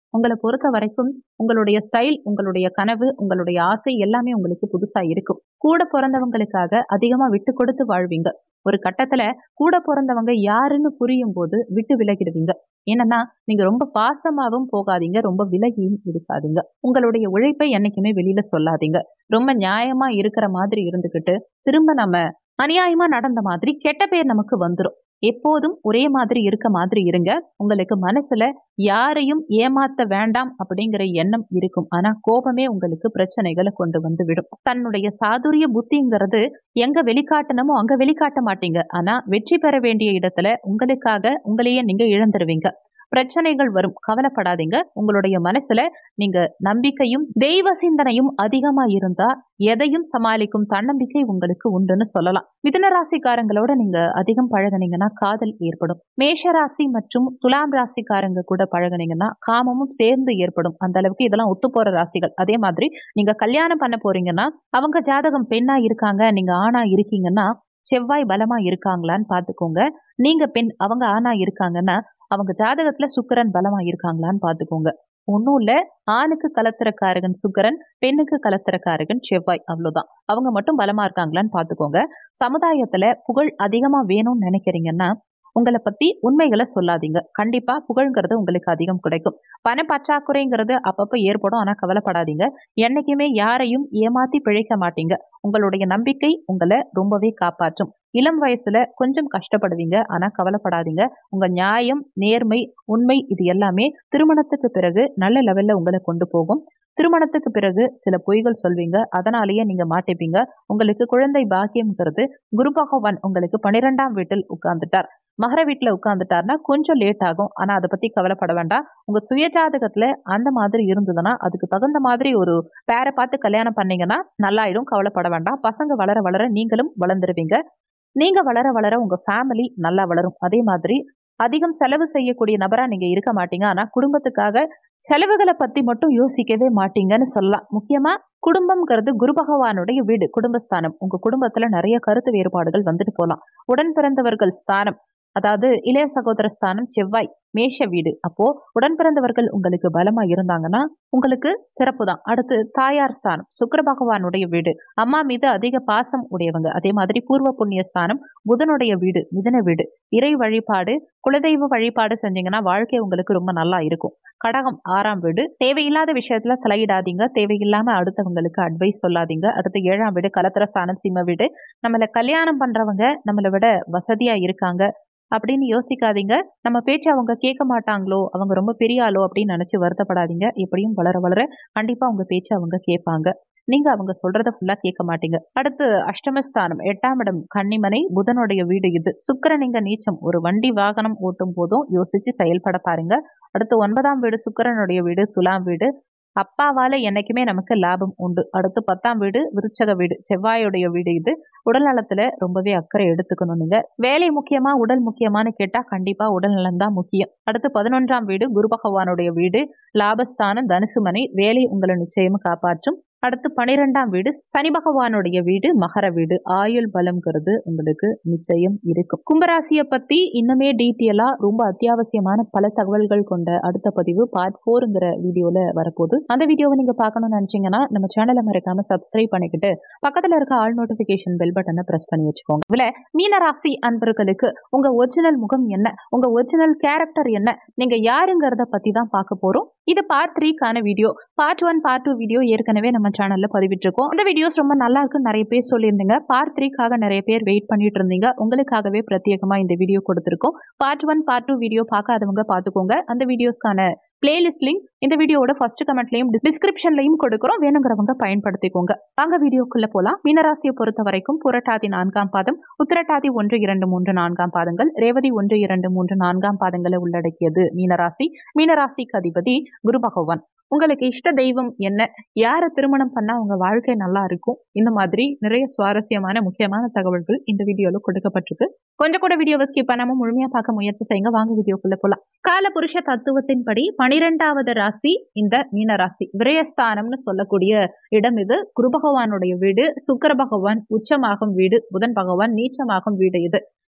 உங்களை பொறுத்த வரைக்கும் உங்களுடைய ஸ்டைல் உங்களுடைய கனவு உங்களுடைய ஆசை எல்லாமே உங்களுக்கு புதுசா இருக்கும் கூட பிறந்தவங்களுக்காக அதிகமா விட்டு கொடுத்து வாழ்வீங்க ஒரு கட்டத்துல கூட பிறந்தவங்க யாருன்னு புரியும் போது விட்டு விலகிடுவீங்க என்னன்னா நீங்க ரொம்ப பாசமாவும் போகாதீங்க ரொம்ப விலகியும் இருக்காதீங்க உங்களுடைய உழைப்பை என்னைக்குமே வெளியில சொல்லாதீங்க ரொம்ப நியாயமா இருக்கிற மாதிரி இருந்துகிட்டு திரும்ப நம்ம அநியாயமா நடந்த மாதிரி கெட்ட பேர் நமக்கு வந்துடும் எப்போதும் ஒரே மாதிரி இருக்க மாதிரி இருங்க உங்களுக்கு மனசுல யாரையும் ஏமாத்த வேண்டாம் அப்படிங்கிற எண்ணம் இருக்கும் ஆனா கோபமே உங்களுக்கு பிரச்சனைகளை கொண்டு வந்து விடும் தன்னுடைய சாதுரிய புத்திங்கிறது எங்க வெளிக்காட்டணுமோ அங்க வெளிக்காட்ட மாட்டீங்க ஆனா வெற்றி பெற வேண்டிய இடத்துல உங்களுக்காக உங்களையே நீங்க இழந்துருவீங்க பிரச்சனைகள் வரும் கவலைப்படாதீங்க உங்களுடைய மனசுல நீங்க நம்பிக்கையும் தெய்வ சிந்தனையும் அதிகமா இருந்தா எதையும் சமாளிக்கும் தன்னம்பிக்கை உங்களுக்கு உண்டுன்னு சொல்லலாம் மிதுன ராசிக்காரங்களோட நீங்க அதிகம் பழகுனீங்கன்னா காதல் ஏற்படும் மேஷ ராசி மற்றும் துலாம் ராசிக்காரங்க கூட பழகுனீங்கன்னா காமமும் சேர்ந்து ஏற்படும் அந்த அளவுக்கு இதெல்லாம் ஒத்து போற ராசிகள் அதே மாதிரி நீங்க கல்யாணம் பண்ண போறீங்கன்னா அவங்க ஜாதகம் பெண்ணா இருக்காங்க நீங்க ஆணா இருக்கீங்கன்னா செவ்வாய் பலமா இருக்காங்களான்னு பாத்துக்கோங்க நீங்க பெண் அவங்க ஆணா இருக்காங்கன்னா அவங்க ஜாதகத்துல சுக்கிரன் பலமா இருக்காங்களான்னு பாத்துக்கோங்க ஒன்றும் இல்ல ஆணுக்கு கலத்திரக்காரகன் சுக்கிரன் பெண்ணுக்கு கலத்திரக்காரகன் செவ்வாய் அவ்வளவுதான் அவங்க மட்டும் பலமா இருக்காங்களான்னு பாத்துக்கோங்க சமுதாயத்துல புகழ் அதிகமா வேணும்னு நினைக்கிறீங்கன்னா உங்களை பத்தி உண்மைகளை சொல்லாதீங்க கண்டிப்பா புகழ்ங்கிறது உங்களுக்கு அதிகம் கிடைக்கும் பண பற்றாக்குறைங்கிறது அப்பப்போ ஏற்படும் ஆனா கவலைப்படாதீங்க என்னைக்குமே யாரையும் ஏமாத்தி பிழைக்க மாட்டீங்க உங்களுடைய நம்பிக்கை உங்களை ரொம்பவே காப்பாற்றும் இளம் வயசுல கொஞ்சம் கஷ்டப்படுவீங்க ஆனா கவலைப்படாதீங்க உங்க நியாயம் நேர்மை உண்மை இது எல்லாமே திருமணத்துக்கு பிறகு நல்ல லெவல்ல உங்களை கொண்டு போகும் திருமணத்துக்கு பிறகு சில பொய்கள் சொல்வீங்க அதனாலேயே நீங்க மாட்டிப்பீங்க உங்களுக்கு குழந்தை பாக்கியம்ங்கிறது குரு பகவான் உங்களுக்கு பன்னிரெண்டாம் வீட்டில் உட்கார்ந்துட்டார் மகர வீட்டுல உட்கார்ந்துட்டார்னா கொஞ்சம் லேட் ஆகும் ஆனா அதை பத்தி கவலைப்பட வேண்டாம் உங்க சுயஜாதகத்துல அந்த மாதிரி இருந்ததுன்னா அதுக்கு தகுந்த மாதிரி ஒரு பேரை பார்த்து கல்யாணம் பண்ணீங்கன்னா நல்லாயிடும் கவலைப்பட வேண்டாம் பசங்க வளர வளர நீங்களும் வளர்ந்துருவீங்க நீங்க வளர வளர உங்க ஃபேமிலி நல்லா வளரும் அதே மாதிரி அதிகம் செலவு செய்யக்கூடிய நபரா நீங்க இருக்க மாட்டீங்க ஆனா குடும்பத்துக்காக செலவுகளை பத்தி மட்டும் யோசிக்கவே மாட்டீங்கன்னு சொல்லலாம் முக்கியமா குடும்பம்ங்கிறது குரு பகவானுடைய வீடு குடும்பஸ்தானம் உங்க குடும்பத்துல நிறைய கருத்து வேறுபாடுகள் வந்துட்டு போலாம் உடன் பிறந்தவர்கள் ஸ்தானம் அதாவது இளைய சகோதர ஸ்தானம் செவ்வாய் மேஷ வீடு அப்போ உடன் பிறந்தவர்கள் உங்களுக்கு பலமா இருந்தாங்கன்னா உங்களுக்கு சிறப்பு தான் அடுத்து தாயார் ஸ்தானம் சுக்கர பகவானுடைய வீடு அம்மா மீது அதிக பாசம் உடையவங்க அதே மாதிரி பூர்வ புண்ணிய ஸ்தானம் புதனுடைய வீடு மிதன வீடு இறை வழிபாடு குலதெய்வ வழிபாடு செஞ்சீங்கன்னா வாழ்க்கை உங்களுக்கு ரொம்ப நல்லா இருக்கும் கடகம் ஆறாம் வீடு தேவையில்லாத விஷயத்துல தலையிடாதீங்க தேவையில்லாம அடுத்தவங்களுக்கு அட்வைஸ் சொல்லாதீங்க அடுத்து ஏழாம் வீடு கலத்திர ஸ்தானம் சிம்ம வீடு நம்மள கல்யாணம் பண்றவங்க நம்மளை விட வசதியா இருக்காங்க அப்படின்னு யோசிக்காதீங்க நம்ம பேச்சு அவங்க கேட்க மாட்டாங்களோ அவங்க ரொம்ப பெரிய ஆளோ அப்படின்னு நினைச்சு வருத்தப்படாதீங்க எப்படியும் வளர வளர கண்டிப்பா உங்க பேச்சு அவங்க கேட்பாங்க நீங்க அவங்க சொல்றத ஃபுல்லா கேட்க மாட்டீங்க அடுத்து அஷ்டமஸ்தானம் எட்டாம் இடம் கன்னிமனை புதனுடைய வீடு இது சுக்கிரன் இங்க நீச்சம் ஒரு வண்டி வாகனம் ஓட்டும் போதும் யோசிச்சு செயல்பட பாருங்க அடுத்து ஒன்பதாம் வீடு சுக்கிரனுடைய வீடு துலாம் வீடு அப்பாவால என்னைக்குமே நமக்கு லாபம் உண்டு அடுத்து பத்தாம் வீடு விருச்சக வீடு செவ்வாயுடைய வீடு இது உடல் நலத்துல ரொம்பவே அக்கறை எடுத்துக்கணும் நீங்க வேலை முக்கியமா உடல் முக்கியமான்னு கேட்டா கண்டிப்பா உடல் நலம் தான் முக்கியம் அடுத்து பதினொன்றாம் வீடு குரு பகவானுடைய வீடு லாபஸ்தானம் தனுசு மனை வேலை உங்களை நிச்சயமா காப்பாற்றும் அடுத்து பனிரெண்டாம் வீடு சனி பகவானுடைய வீடு மகர வீடு ஆயுள் பலம்ங்கிறது உங்களுக்கு நிச்சயம் இருக்கும் கும்பராசியை பத்தி இன்னுமே டீட்டெயிலா ரொம்ப அத்தியாவசியமான பல தகவல்கள் கொண்ட அடுத்த பதிவு பார்ட் ஃபோருங்கிற வீடியோல வரப்போகுது அந்த வீடியோவை நீங்க பார்க்கணும்னு நினைச்சீங்கன்னா நம்ம சேனலை மறக்காம சப்ஸ்கிரைப் பண்ணிக்கிட்டு பக்கத்துல இருக்க ஆல் நோட்டிபிகேஷன் பெல் பட்டனை பிரஸ் பண்ணி வச்சுக்கோங்க இதுல மீனராசி அன்பர்களுக்கு உங்க ஒரிஜினல் முகம் என்ன உங்க ஒரிஜினல் கேரக்டர் என்ன நீங்க யாருங்கிறத பத்தி தான் பார்க்க போறோம் இது பார்ட் த்ரீக்கான video part one part two video ஏற்கனவே நம்ம சேனல்ல பதிவிட்டிருக்கோம் அந்த வீடியோஸ் ரொம்ப நல்லா இருக்குன்னு நிறைய பேர் சொல்லியிருந்தீங்க பார்ட் த்ரீக்காக நிறைய பேர் வெயிட் பண்ணிட்டு இருந்தீங்க உங்களுக்காகவே பிரத்யேகமா இந்த வீடியோ கொடுத்துருக்கோம் part one part two video பார்க்காதவங்க பார்த்துக்கோங்க அந்த வீடியோஸ்க்கான பிளேலிஸ்ட் லிங்க் இந்த வீடியோவோட ஃபர்ஸ்ட் கமெண்ட்லையும் டிஸ்கிரிப்ஷன்லையும் கொடுக்குறோம் வேணுங்கிறவங்க பயன்படுத்திக்கோங்க வாங்க வீடியோக்குள்ள போலாம் மீனராசியை பொறுத்த வரைக்கும் புரட்டாதி நான்காம் பாதம் உத்திரட்டாதி ஒன்று இரண்டு மூன்று நான்காம் பாதங்கள் ரேவதி ஒன்று இரண்டு மூன்று நான்காம் பாதங்களை உள்ளடக்கியது மீனராசி மீனராசிக்கு அதிபதி குரு பகவான் உங்களுக்கு இஷ்ட தெய்வம் என்ன யாரை திருமணம் பண்ணா உங்க வாழ்க்கை நல்லா இருக்கும் இந்த மாதிரி நிறைய சுவாரஸ்யமான முக்கியமான தகவல்கள் இந்த வீடியோல கொடுக்கப்பட்டிருக்கு கொஞ்சம் கூட வீடியோவை ஸ்கிப் பண்ணாம முழுமையா பார்க்க முயற்சி செய்யுங்க வாங்க வீடியோக்குள்ள போலாம் கால புருஷ தத்துவத்தின்படி பனிரெண்டாவது ராசி இந்த மீன ராசி விரயஸ்தானம்னு சொல்லக்கூடிய இடம் இது குரு பகவானுடைய வீடு சுக்கர பகவான் உச்சமாகும் வீடு புதன் பகவான் நீச்சமாகும் வீடு இது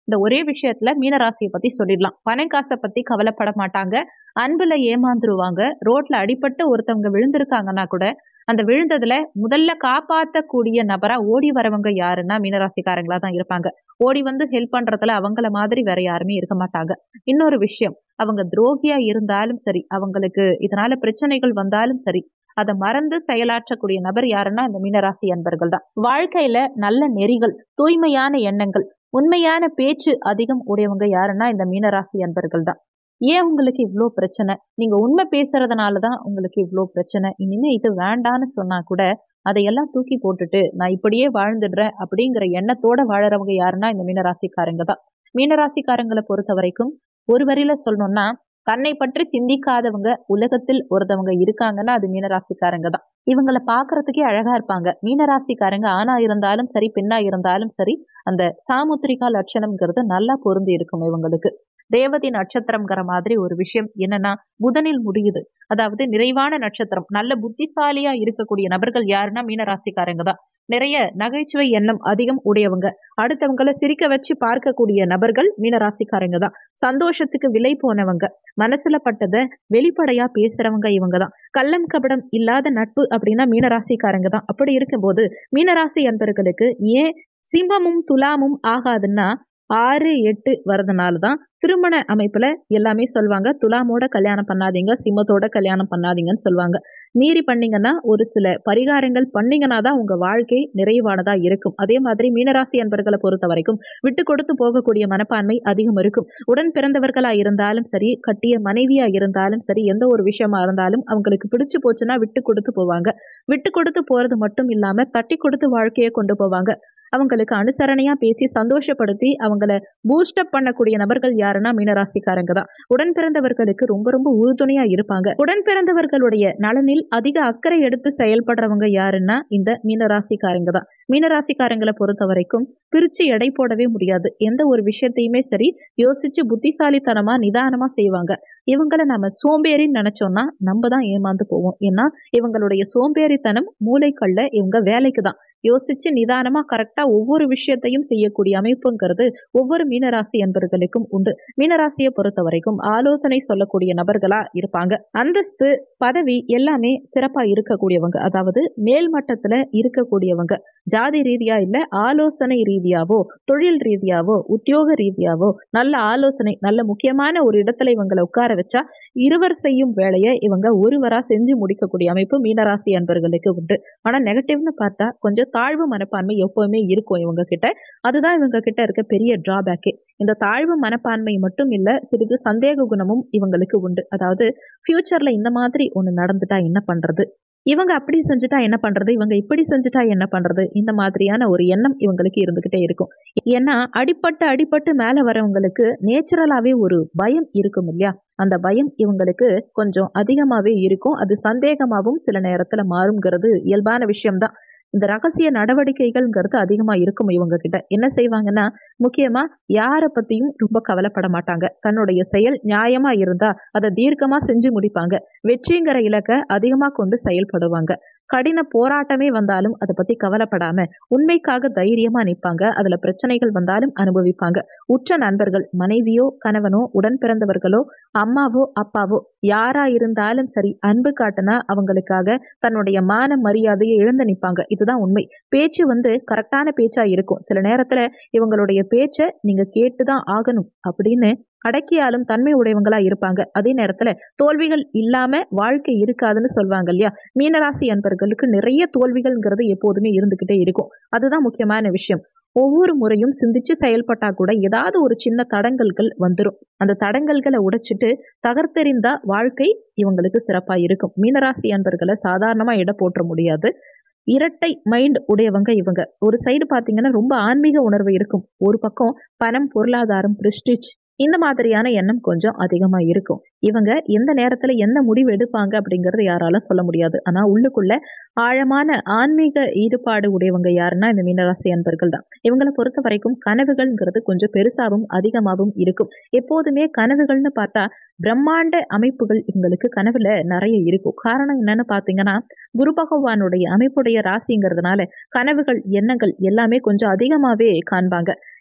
இந்த ஒரே விஷயத்துல மீனராசியை பத்தி சொல்லிடலாம் பணம் காசை பத்தி கவலைப்பட மாட்டாங்க அன்புல ஏமாந்துருவாங்க ரோட்ல அடிபட்டு ஒருத்தவங்க விழுந்திருக்காங்கன்னா கூட அந்த விழுந்ததுல முதல்ல காப்பாத்தக்கூடிய நபரா ஓடி வரவங்க யாருன்னா மீனராசிக்காரங்களா தான் இருப்பாங்க ஓடி வந்து ஹெல்ப் பண்றதுல அவங்கள மாதிரி வேற யாருமே இருக்க மாட்டாங்க இன்னொரு விஷயம் அவங்க துரோகியா இருந்தாலும் சரி அவங்களுக்கு இதனால பிரச்சனைகள் வந்தாலும் சரி அதை மறந்து செயலாற்றக்கூடிய நபர் யாருன்னா இந்த மீனராசி அன்பர்கள் தான் வாழ்க்கையில நல்ல நெறிகள் தூய்மையான எண்ணங்கள் உண்மையான பேச்சு அதிகம் உடையவங்க யாருன்னா இந்த மீனராசி அன்பர்கள் தான் ஏன் உங்களுக்கு இவ்வளோ பிரச்சனை நீங்க உண்மை பேசுறதுனால தான் உங்களுக்கு இவ்வளோ பிரச்சனை இனிமே இது வேண்டான்னு சொன்னா கூட அதையெல்லாம் தூக்கி போட்டுட்டு நான் இப்படியே வாழ்ந்துடுறேன் அப்படிங்கிற எண்ணத்தோட வாழறவங்க யாருன்னா இந்த மீனராசிக்காரங்க தான் மீனராசிக்காரங்களை பொறுத்த வரைக்கும் ஒரு வரியில சொல்லணும்னா தன்னை பற்றி சிந்திக்காதவங்க உலகத்தில் ஒருத்தவங்க இருக்காங்கன்னா அது மீனராசிக்காரங்க தான் இவங்களை பார்க்கறதுக்கே அழகா இருப்பாங்க மீனராசிக்காரங்க ஆணா இருந்தாலும் சரி பெண்ணா இருந்தாலும் சரி அந்த சாமுத்திரிகா லட்சணம்ங்கிறது நல்லா பொருந்தி இருக்கும் இவங்களுக்கு ரேவதி நட்சத்திரம்ங்கிற மாதிரி ஒரு விஷயம் என்னன்னா புதனில் முடியுது அதாவது நிறைவான நட்சத்திரம் நல்ல புத்திசாலியா இருக்கக்கூடிய நபர்கள் யாருன்னா மீனராசிக்காரங்க தான் நிறைய நகைச்சுவை எண்ணம் அதிகம் உடையவங்க அடுத்தவங்களை சிரிக்க வச்சு பார்க்கக்கூடிய நபர்கள் மீனராசிக்காரங்க தான் சந்தோஷத்துக்கு விலை போனவங்க மனசுல பட்டதை வெளிப்படையா பேசுறவங்க இவங்க தான் கள்ளம் கபடம் இல்லாத நட்பு அப்படின்னா மீனராசிக்காரங்க தான் அப்படி இருக்கும்போது மீனராசி அன்பர்களுக்கு ஏன் சிம்மமும் துலாமும் ஆகாதுன்னா ஆறு எட்டு வரதுனால தான் திருமண அமைப்புல எல்லாமே சொல்லுவாங்க துலாமோட கல்யாணம் பண்ணாதீங்க சிம்மத்தோட கல்யாணம் பண்ணாதீங்கன்னு சொல்லுவாங்க மீறி பண்ணீங்கன்னா ஒரு சில பரிகாரங்கள் பண்ணீங்கன்னா தான் உங்க வாழ்க்கை நிறைவானதா இருக்கும் அதே மாதிரி மீனராசி அன்பர்களை பொறுத்த வரைக்கும் விட்டு கொடுத்து போகக்கூடிய மனப்பான்மை அதிகம் இருக்கும் உடன் பிறந்தவர்களா இருந்தாலும் சரி கட்டிய மனைவியா இருந்தாலும் சரி எந்த ஒரு விஷயமா இருந்தாலும் அவங்களுக்கு பிடிச்சு போச்சுன்னா விட்டு கொடுத்து போவாங்க விட்டு கொடுத்து போறது மட்டும் இல்லாம தட்டி கொடுத்து வாழ்க்கையை கொண்டு போவாங்க அவங்களுக்கு அனுசரணையா பேசி சந்தோஷப்படுத்தி அவங்கள பூஸ்டப் பண்ணக்கூடிய நபர்கள் யாருன்னா மீனராசிக்காரங்க தான் உடன் பிறந்தவர்களுக்கு ரொம்ப ரொம்ப உறுதுணையா இருப்பாங்க உடன் பிறந்தவர்களுடைய நலனில் அதிக அக்கறை எடுத்து செயல்படுறவங்க யாருன்னா இந்த மீனராசிக்காரங்க தான் மீனராசிக்காரங்களை பொறுத்த வரைக்கும் பிரிச்சு எடை போடவே முடியாது எந்த ஒரு விஷயத்தையுமே சரி யோசிச்சு புத்திசாலித்தனமா நிதானமா செய்வாங்க இவங்களை நம்ம சோம்பேறின்னு நினைச்சோம்னா நம்ம தான் ஏமாந்து போவோம் ஏன்னா இவங்களுடைய சோம்பேறித்தனம் மூளைக்கல்ல இவங்க வேலைக்கு தான் யோசிச்சு நிதானமா கரெக்டா ஒவ்வொரு விஷயத்தையும் செய்யக்கூடிய அமைப்புங்கிறது ஒவ்வொரு மீனராசி என்பர்களுக்கும் உண்டு மீனராசியை பொறுத்த வரைக்கும் ஆலோசனை சொல்லக்கூடிய நபர்களா இருப்பாங்க அந்தஸ்து பதவி எல்லாமே சிறப்பா இருக்கக்கூடியவங்க அதாவது மேல் மட்டத்துல இருக்கக்கூடியவங்க ஜாதி ரீதியா இல்ல ஆலோசனை ரீதியாவோ தொழில் ரீதியாவோ உத்தியோக ரீதியாவோ நல்ல ஆலோசனை நல்ல முக்கியமான ஒரு இடத்துல இவங்களை உட்கார வச்சா இருவர் செய்யும் வேலையை இவங்க ஒருவரா செஞ்சு முடிக்கக்கூடிய அமைப்பு மீனராசி அன்பர்களுக்கு உண்டு ஆனா நெகட்டிவ்னு பார்த்தா கொஞ்சம் தாழ்வு மனப்பான்மை எப்பவுமே இருக்கும் இவங்க கிட்ட அதுதான் இவங்க கிட்ட இருக்க பெரிய டிராபேக்கே இந்த தாழ்வு மனப்பான்மை மட்டும் இல்ல சிறிது சந்தேக குணமும் இவங்களுக்கு உண்டு அதாவது ஃபியூச்சர்ல இந்த மாதிரி ஒண்ணு நடந்துட்டா என்ன பண்றது இவங்க அப்படி செஞ்சுட்டா என்ன பண்றது இவங்க இப்படி செஞ்சுட்டா என்ன பண்றது இந்த மாதிரியான ஒரு எண்ணம் இவங்களுக்கு இருந்துகிட்டே இருக்கும் ஏன்னா அடிப்பட்டு அடிப்பட்டு மேல வரவங்களுக்கு நேச்சுரலாவே ஒரு பயம் இருக்கும் இல்லையா அந்த பயம் இவங்களுக்கு கொஞ்சம் அதிகமாவே இருக்கும் அது சந்தேகமாகவும் சில நேரத்துல மாறுங்கிறது இயல்பான விஷயம்தான் இந்த ரகசிய நடவடிக்கைகள்ங்கிறது அதிகமா இருக்கும் இவங்க கிட்ட என்ன செய்வாங்கன்னா முக்கியமா யாரை பத்தியும் ரொம்ப கவலைப்பட மாட்டாங்க தன்னுடைய செயல் நியாயமா இருந்தா அதை தீர்க்கமா செஞ்சு முடிப்பாங்க வெற்றிங்கிற இலக்கை அதிகமா கொண்டு செயல்படுவாங்க கடின போராட்டமே வந்தாலும் அதை பத்தி கவலைப்படாம உண்மைக்காக தைரியமா நிற்பாங்க அதுல பிரச்சனைகள் வந்தாலும் அனுபவிப்பாங்க உற்ற நண்பர்கள் மனைவியோ கணவனோ உடன் பிறந்தவர்களோ அம்மாவோ அப்பாவோ யாரா இருந்தாலும் சரி அன்பு காட்டுனா அவங்களுக்காக தன்னுடைய மான மரியாதையை இழந்து நிற்பாங்க இதுதான் உண்மை பேச்சு வந்து கரெக்டான பேச்சா இருக்கும் சில நேரத்துல இவங்களுடைய பேச்சை நீங்க கேட்டுதான் ஆகணும் அப்படின்னு அடக்கியாலும் தன்மை உடையவங்களா இருப்பாங்க அதே நேரத்துல தோல்விகள் இல்லாம வாழ்க்கை இருக்காதுன்னு சொல்லுவாங்க இல்லையா மீனராசி அன்பர்களுக்கு நிறைய தோல்விகள்ங்கிறது எப்போதுமே இருந்துகிட்டே இருக்கும் அதுதான் முக்கியமான விஷயம் ஒவ்வொரு முறையும் சிந்திச்சு செயல்பட்டா கூட ஏதாவது ஒரு சின்ன தடங்கல்கள் வந்துடும் அந்த தடங்கல்களை உடைச்சிட்டு தகர்த்தெறிந்தா வாழ்க்கை இவங்களுக்கு சிறப்பா இருக்கும் மீனராசி அன்பர்களை சாதாரணமா இட போற்ற முடியாது இரட்டை மைண்ட் உடையவங்க இவங்க ஒரு சைடு பாத்தீங்கன்னா ரொம்ப ஆன்மீக உணர்வு இருக்கும் ஒரு பக்கம் பணம் பொருளாதாரம் பிரிஸ்டிச் இந்த மாதிரியான எண்ணம் கொஞ்சம் அதிகமா இருக்கும் இவங்க எந்த நேரத்துல என்ன முடிவு எடுப்பாங்க அப்படிங்கறது யாராலும் சொல்ல முடியாது ஆனா உள்ளுக்குள்ள ஆழமான ஆன்மீக ஈடுபாடு உடையவங்க யாருன்னா இந்த மீனராசி அன்பர்கள் தான் இவங்களை பொறுத்த வரைக்கும் கனவுகள்ங்கிறது கொஞ்சம் பெருசாவும் அதிகமாகவும் இருக்கும் எப்போதுமே கனவுகள்னு பார்த்தா பிரம்மாண்ட அமைப்புகள் இவங்களுக்கு கனவுல நிறைய இருக்கும் காரணம் என்னன்னு பாத்தீங்கன்னா குரு பகவானுடைய அமைப்புடைய ராசிங்கிறதுனால கனவுகள் எண்ணங்கள் எல்லாமே கொஞ்சம் அதிகமாவே காண்பாங்க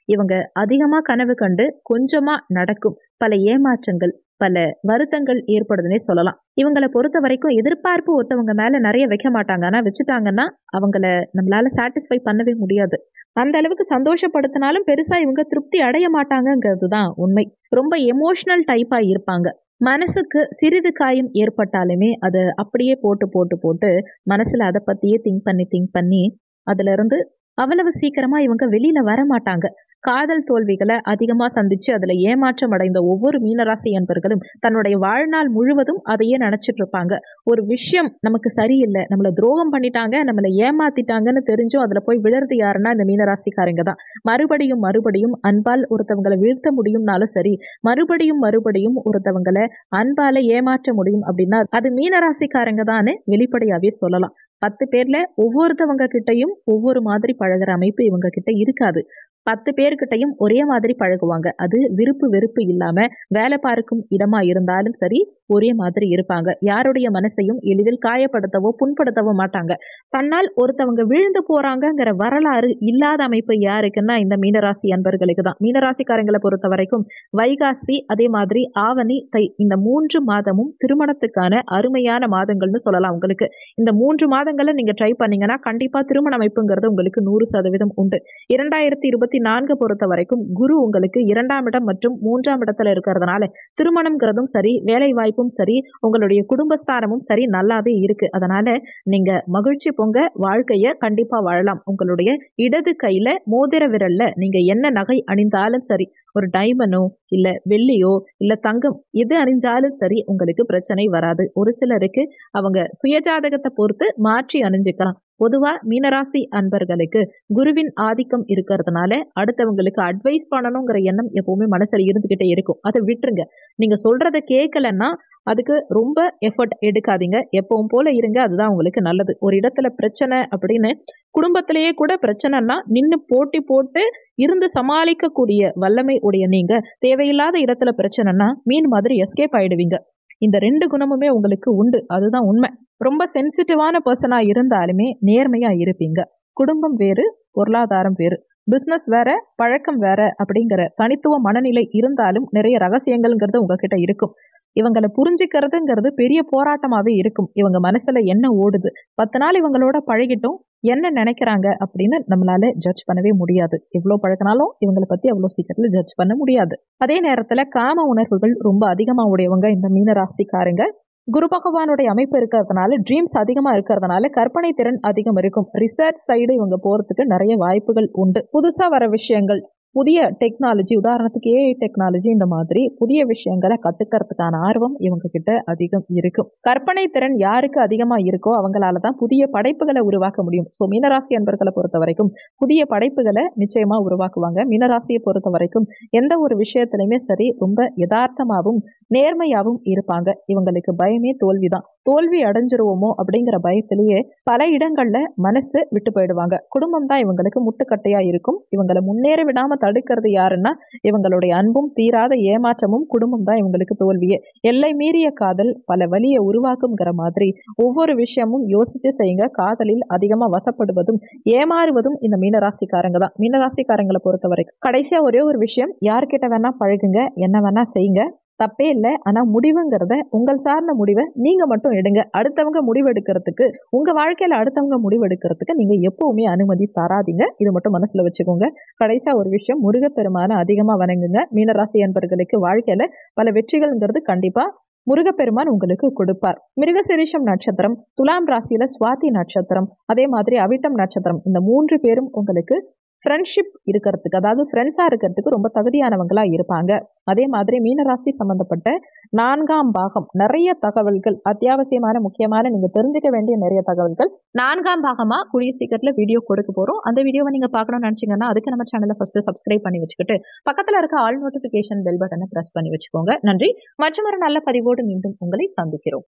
இவங்க அதிகமா கனவு கண்டு கொஞ்சமா நடக்கும் பல ஏமாற்றங்கள் பல வருத்தங்கள் ஏற்படுதுன்னே சொல்லலாம் இவங்களை பொறுத்த வரைக்கும் எதிர்பார்ப்பு ஒருத்தவங்க மேல நிறைய வைக்க மாட்டாங்க ஆனா வச்சுட்டாங்கன்னா அவங்கள நம்மளால சாட்டிஸ்ஃபை பண்ணவே முடியாது அந்த அளவுக்கு சந்தோஷப்படுத்தினாலும் பெருசா இவங்க திருப்தி அடைய மாட்டாங்கங்கிறது தான் உண்மை ரொம்ப எமோஷனல் டைப்பா இருப்பாங்க மனசுக்கு சிறிது காயம் ஏற்பட்டாலுமே அதை அப்படியே போட்டு போட்டு போட்டு மனசுல அதை பத்தியே திங்க் பண்ணி திங்க் பண்ணி அதுல இருந்து அவ்வளவு சீக்கிரமா இவங்க வெளியில வர மாட்டாங்க காதல் தோல்விகளை அதிகமா சந்திச்சு அதுல ஏமாற்றம் அடைந்த ஒவ்வொரு மீனராசி என்பர்களும் தன்னுடைய வாழ்நாள் முழுவதும் அதையே நினைச்சிட்டு இருப்பாங்க ஒரு விஷயம் நமக்கு சரியில்லை நம்மளை துரோகம் பண்ணிட்டாங்க நம்மளை ஏமாத்திட்டாங்கன்னு தெரிஞ்சும் அதுல போய் விழுறது யாருன்னா இந்த மீனராசிக்காரங்க தான் மறுபடியும் மறுபடியும் அன்பால் ஒருத்தவங்களை வீழ்த்த முடியும்னாலும் சரி மறுபடியும் மறுபடியும் ஒருத்தவங்களை அன்பால ஏமாற்ற முடியும் அப்படின்னா அது மீனராசிக்காரங்க தான்னு வெளிப்படையாவே சொல்லலாம் பத்து பேர்ல ஒவ்வொருத்தவங்க கிட்டயும் ஒவ்வொரு மாதிரி பழகுற அமைப்பு இவங்க கிட்ட இருக்காது பத்து பேர்கிட்டையும் ஒரே மாதிரி பழகுவாங்க அது விருப்பு வெறுப்பு இல்லாம வேலை பார்க்கும் இடமா இருந்தாலும் சரி ஒரே மாதிரி இருப்பாங்க யாருடைய மனசையும் எளிதில் காயப்படுத்தவோ புண்படுத்தவோ மாட்டாங்க தன்னால் ஒருத்தவங்க விழுந்து போறாங்கங்கிற வரலாறு இல்லாத அமைப்பு யாருக்குன்னா இந்த மீனராசி அன்பர்களுக்கு தான் மீனராசிக்காரங்களை பொறுத்த வரைக்கும் வைகாசி அதே மாதிரி ஆவணி தை இந்த மூன்று மாதமும் திருமணத்துக்கான அருமையான மாதங்கள்னு சொல்லலாம் உங்களுக்கு இந்த மூன்று மாதங்களை நீங்க ட்ரை பண்ணீங்கன்னா கண்டிப்பா திருமண அமைப்புங்கிறது உங்களுக்கு நூறு சதவீதம் உண்டு இரண்டாயிரத்தி இருபத்தி நான்கு பொறுத்த வரைக்கும் குரு உங்களுக்கு இரண்டாம் இடம் மற்றும் மூன்றாம் இடத்துல இருக்கிறதுனால திருமணம்ங்கிறதும் சரி வேலை வாய்ப்பும் சரி உங்களுடைய குடும்பஸ்தானமும் சரி நல்லாவே இருக்கு அதனால நீங்க மகிழ்ச்சி பொங்க வாழ்க்கைய கண்டிப்பா வாழலாம் உங்களுடைய இடது கையில மோதிர விரல்ல நீங்க என்ன நகை அணிந்தாலும் சரி ஒரு டைமண்டோ இல்ல வெள்ளியோ இல்ல தங்கம் எது அணிஞ்சாலும் சரி உங்களுக்கு பிரச்சனை வராது ஒரு சிலருக்கு அவங்க சுயஜாதகத்தை பொறுத்து மாற்றி அணிஞ்சுக்கலாம் பொதுவா மீனராசி அன்பர்களுக்கு குருவின் ஆதிக்கம் இருக்கிறதுனால அடுத்தவங்களுக்கு அட்வைஸ் பண்ணணுங்கிற எண்ணம் எப்பவுமே மனசுல இருந்துகிட்டே இருக்கும் அதை விட்டுருங்க நீங்க சொல்றத கேட்கலன்னா அதுக்கு ரொம்ப எஃபர்ட் எடுக்காதீங்க எப்பவும் போல இருங்க அதுதான் உங்களுக்கு நல்லது ஒரு இடத்துல பிரச்சனை அப்படின்னு குடும்பத்திலேயே கூட பிரச்சனைனா நின்று போட்டி போட்டு இருந்து சமாளிக்கக்கூடிய வல்லமை உடைய நீங்க தேவையில்லாத இடத்துல பிரச்சனைனா மீன் மாதிரி எஸ்கேப் ஆயிடுவீங்க இந்த ரெண்டு குணமுமே உங்களுக்கு உண்டு அதுதான் உண்மை ரொம்ப சென்சிட்டிவான பர்சனா இருந்தாலுமே நேர்மையா இருப்பீங்க குடும்பம் வேறு பொருளாதாரம் வேறு பிஸ்னஸ் வேற பழக்கம் வேற அப்படிங்கிற தனித்துவ மனநிலை இருந்தாலும் நிறைய ரகசியங்கள்ங்கிறது உங்ககிட்ட இருக்கும் இவங்களை புரிஞ்சுக்கிறதுங்கிறது பெரிய போராட்டமாவே இருக்கும் இவங்க மனசுல என்ன ஓடுது பத்து நாள் இவங்களோட பழகிட்டும் என்ன நினைக்கிறாங்க அப்படின்னு நம்மளால ஜட்ஜ் பண்ணவே முடியாது எவ்வளோ பழகினாலும் இவங்களை பத்தி அவ்வளோ சீக்கிரத்துல ஜட்ஜ் பண்ண முடியாது அதே நேரத்துல காம உணர்வுகள் ரொம்ப அதிகமா உடையவங்க இந்த மீன ராசிக்காரங்க குரு பகவானுடைய அமைப்பு இருக்கிறதுனால ட்ரீம்ஸ் அதிகமா இருக்கிறதுனால கற்பனை திறன் அதிகம் இருக்கும் ரிசர்ச் சைடு இவங்க போறதுக்கு நிறைய வாய்ப்புகள் உண்டு புதுசா வர விஷயங்கள் புதிய டெக்னாலஜி உதாரணத்துக்கு ஏஐ டெக்னாலஜி இந்த மாதிரி புதிய விஷயங்களை கத்துக்கிறதுக்கான ஆர்வம் இவங்க கிட்ட அதிகம் இருக்கும் கற்பனை திறன் யாருக்கு அதிகமா இருக்கோ அவங்களால தான் புதிய படைப்புகளை உருவாக்க முடியும் ஸோ மீனராசி அன்பர்களை பொறுத்த வரைக்கும் புதிய படைப்புகளை நிச்சயமா உருவாக்குவாங்க மீனராசியை பொறுத்த வரைக்கும் எந்த ஒரு விஷயத்திலையுமே சரி ரொம்ப யதார்த்தமாகவும் நேர்மையாகவும் இருப்பாங்க இவங்களுக்கு பயமே தோல்விதான் தோல்வி அடைஞ்சிருவோமோ அப்படிங்கிற பயத்திலேயே பல இடங்கள்ல மனசு விட்டு போயிடுவாங்க குடும்பம் தான் இவங்களுக்கு முட்டுக்கட்டையா இருக்கும் இவங்களை முன்னேற விடாம தடுக்கிறது யாருன்னா இவங்களுடைய அன்பும் தீராத ஏமாற்றமும் குடும்பம் தான் இவங்களுக்கு தோல்வியே எல்லை மீறிய காதல் பல வழியை உருவாக்குங்கிற மாதிரி ஒவ்வொரு விஷயமும் யோசிச்சு செய்யுங்க காதலில் அதிகமா வசப்படுவதும் ஏமாறுவதும் இந்த மீனராசிக்காரங்க தான் மீனராசிக்காரங்களை பொறுத்த வரைக்கும் கடைசியா ஒரே ஒரு விஷயம் யார்கிட்ட வேணா பழகுங்க என்ன வேணா செய்யுங்க தப்பே இல்லை ஆனால் முடிவுங்கிறத உங்கள் சார்ந்த முடிவை நீங்கள் மட்டும் எடுங்க அடுத்தவங்க முடிவெடுக்கிறதுக்கு உங்கள் வாழ்க்கையில் அடுத்தவங்க முடிவெடுக்கிறதுக்கு நீங்கள் எப்பவுமே அனுமதி தராதீங்க இது மட்டும் மனசில் வச்சுக்கோங்க கடைசியாக ஒரு விஷயம் முருகப்பெருமானை அதிகமாக வணங்குங்க மீனராசி அன்பர்களுக்கு வாழ்க்கையில் பல வெற்றிகள்ங்கிறது கண்டிப்பாக முருகப்பெருமான் உங்களுக்கு கொடுப்பார் மிருகசிரீஷம் நட்சத்திரம் துலாம் ராசியில சுவாதி நட்சத்திரம் அதே மாதிரி அவிட்டம் நட்சத்திரம் இந்த மூன்று பேரும் உங்களுக்கு ஃப்ரெண்ட்ஷிப் இருக்கிறதுக்கு அதாவது ஃப்ரெண்ட்ஸாக இருக்கிறதுக்கு ரொம்ப தகுதியானவங்களா இருப்பாங்க அதே மாதிரி மீனராசி சம்பந்தப்பட்ட நான்காம் பாகம் நிறைய தகவல்கள் அத்தியாவசியமான முக்கியமான நீங்க தெரிஞ்சுக்க வேண்டிய நிறைய தகவல்கள் நான்காம் பாகமா கூடிய சீக்கிரத்துல வீடியோ கொடுக்க போறோம் அந்த வீடியோவை நீங்க பார்க்கணும்னு நினைச்சீங்கன்னா அதுக்கு நம்ம சேனலை ஃபர்ஸ்ட் சப்ஸ்கிரைப் பண்ணி வச்சுக்கிட்டு பக்கத்துல இருக்க ஆல் நோட்டிபிகேஷன் பெல் பட்டனை பிரஸ் பண்ணி வச்சுக்கோங்க நன்றி மற்றும் ஒரு நல்ல பதிவோடு மீண்டும் உங்களை சந்திக்கிறோம்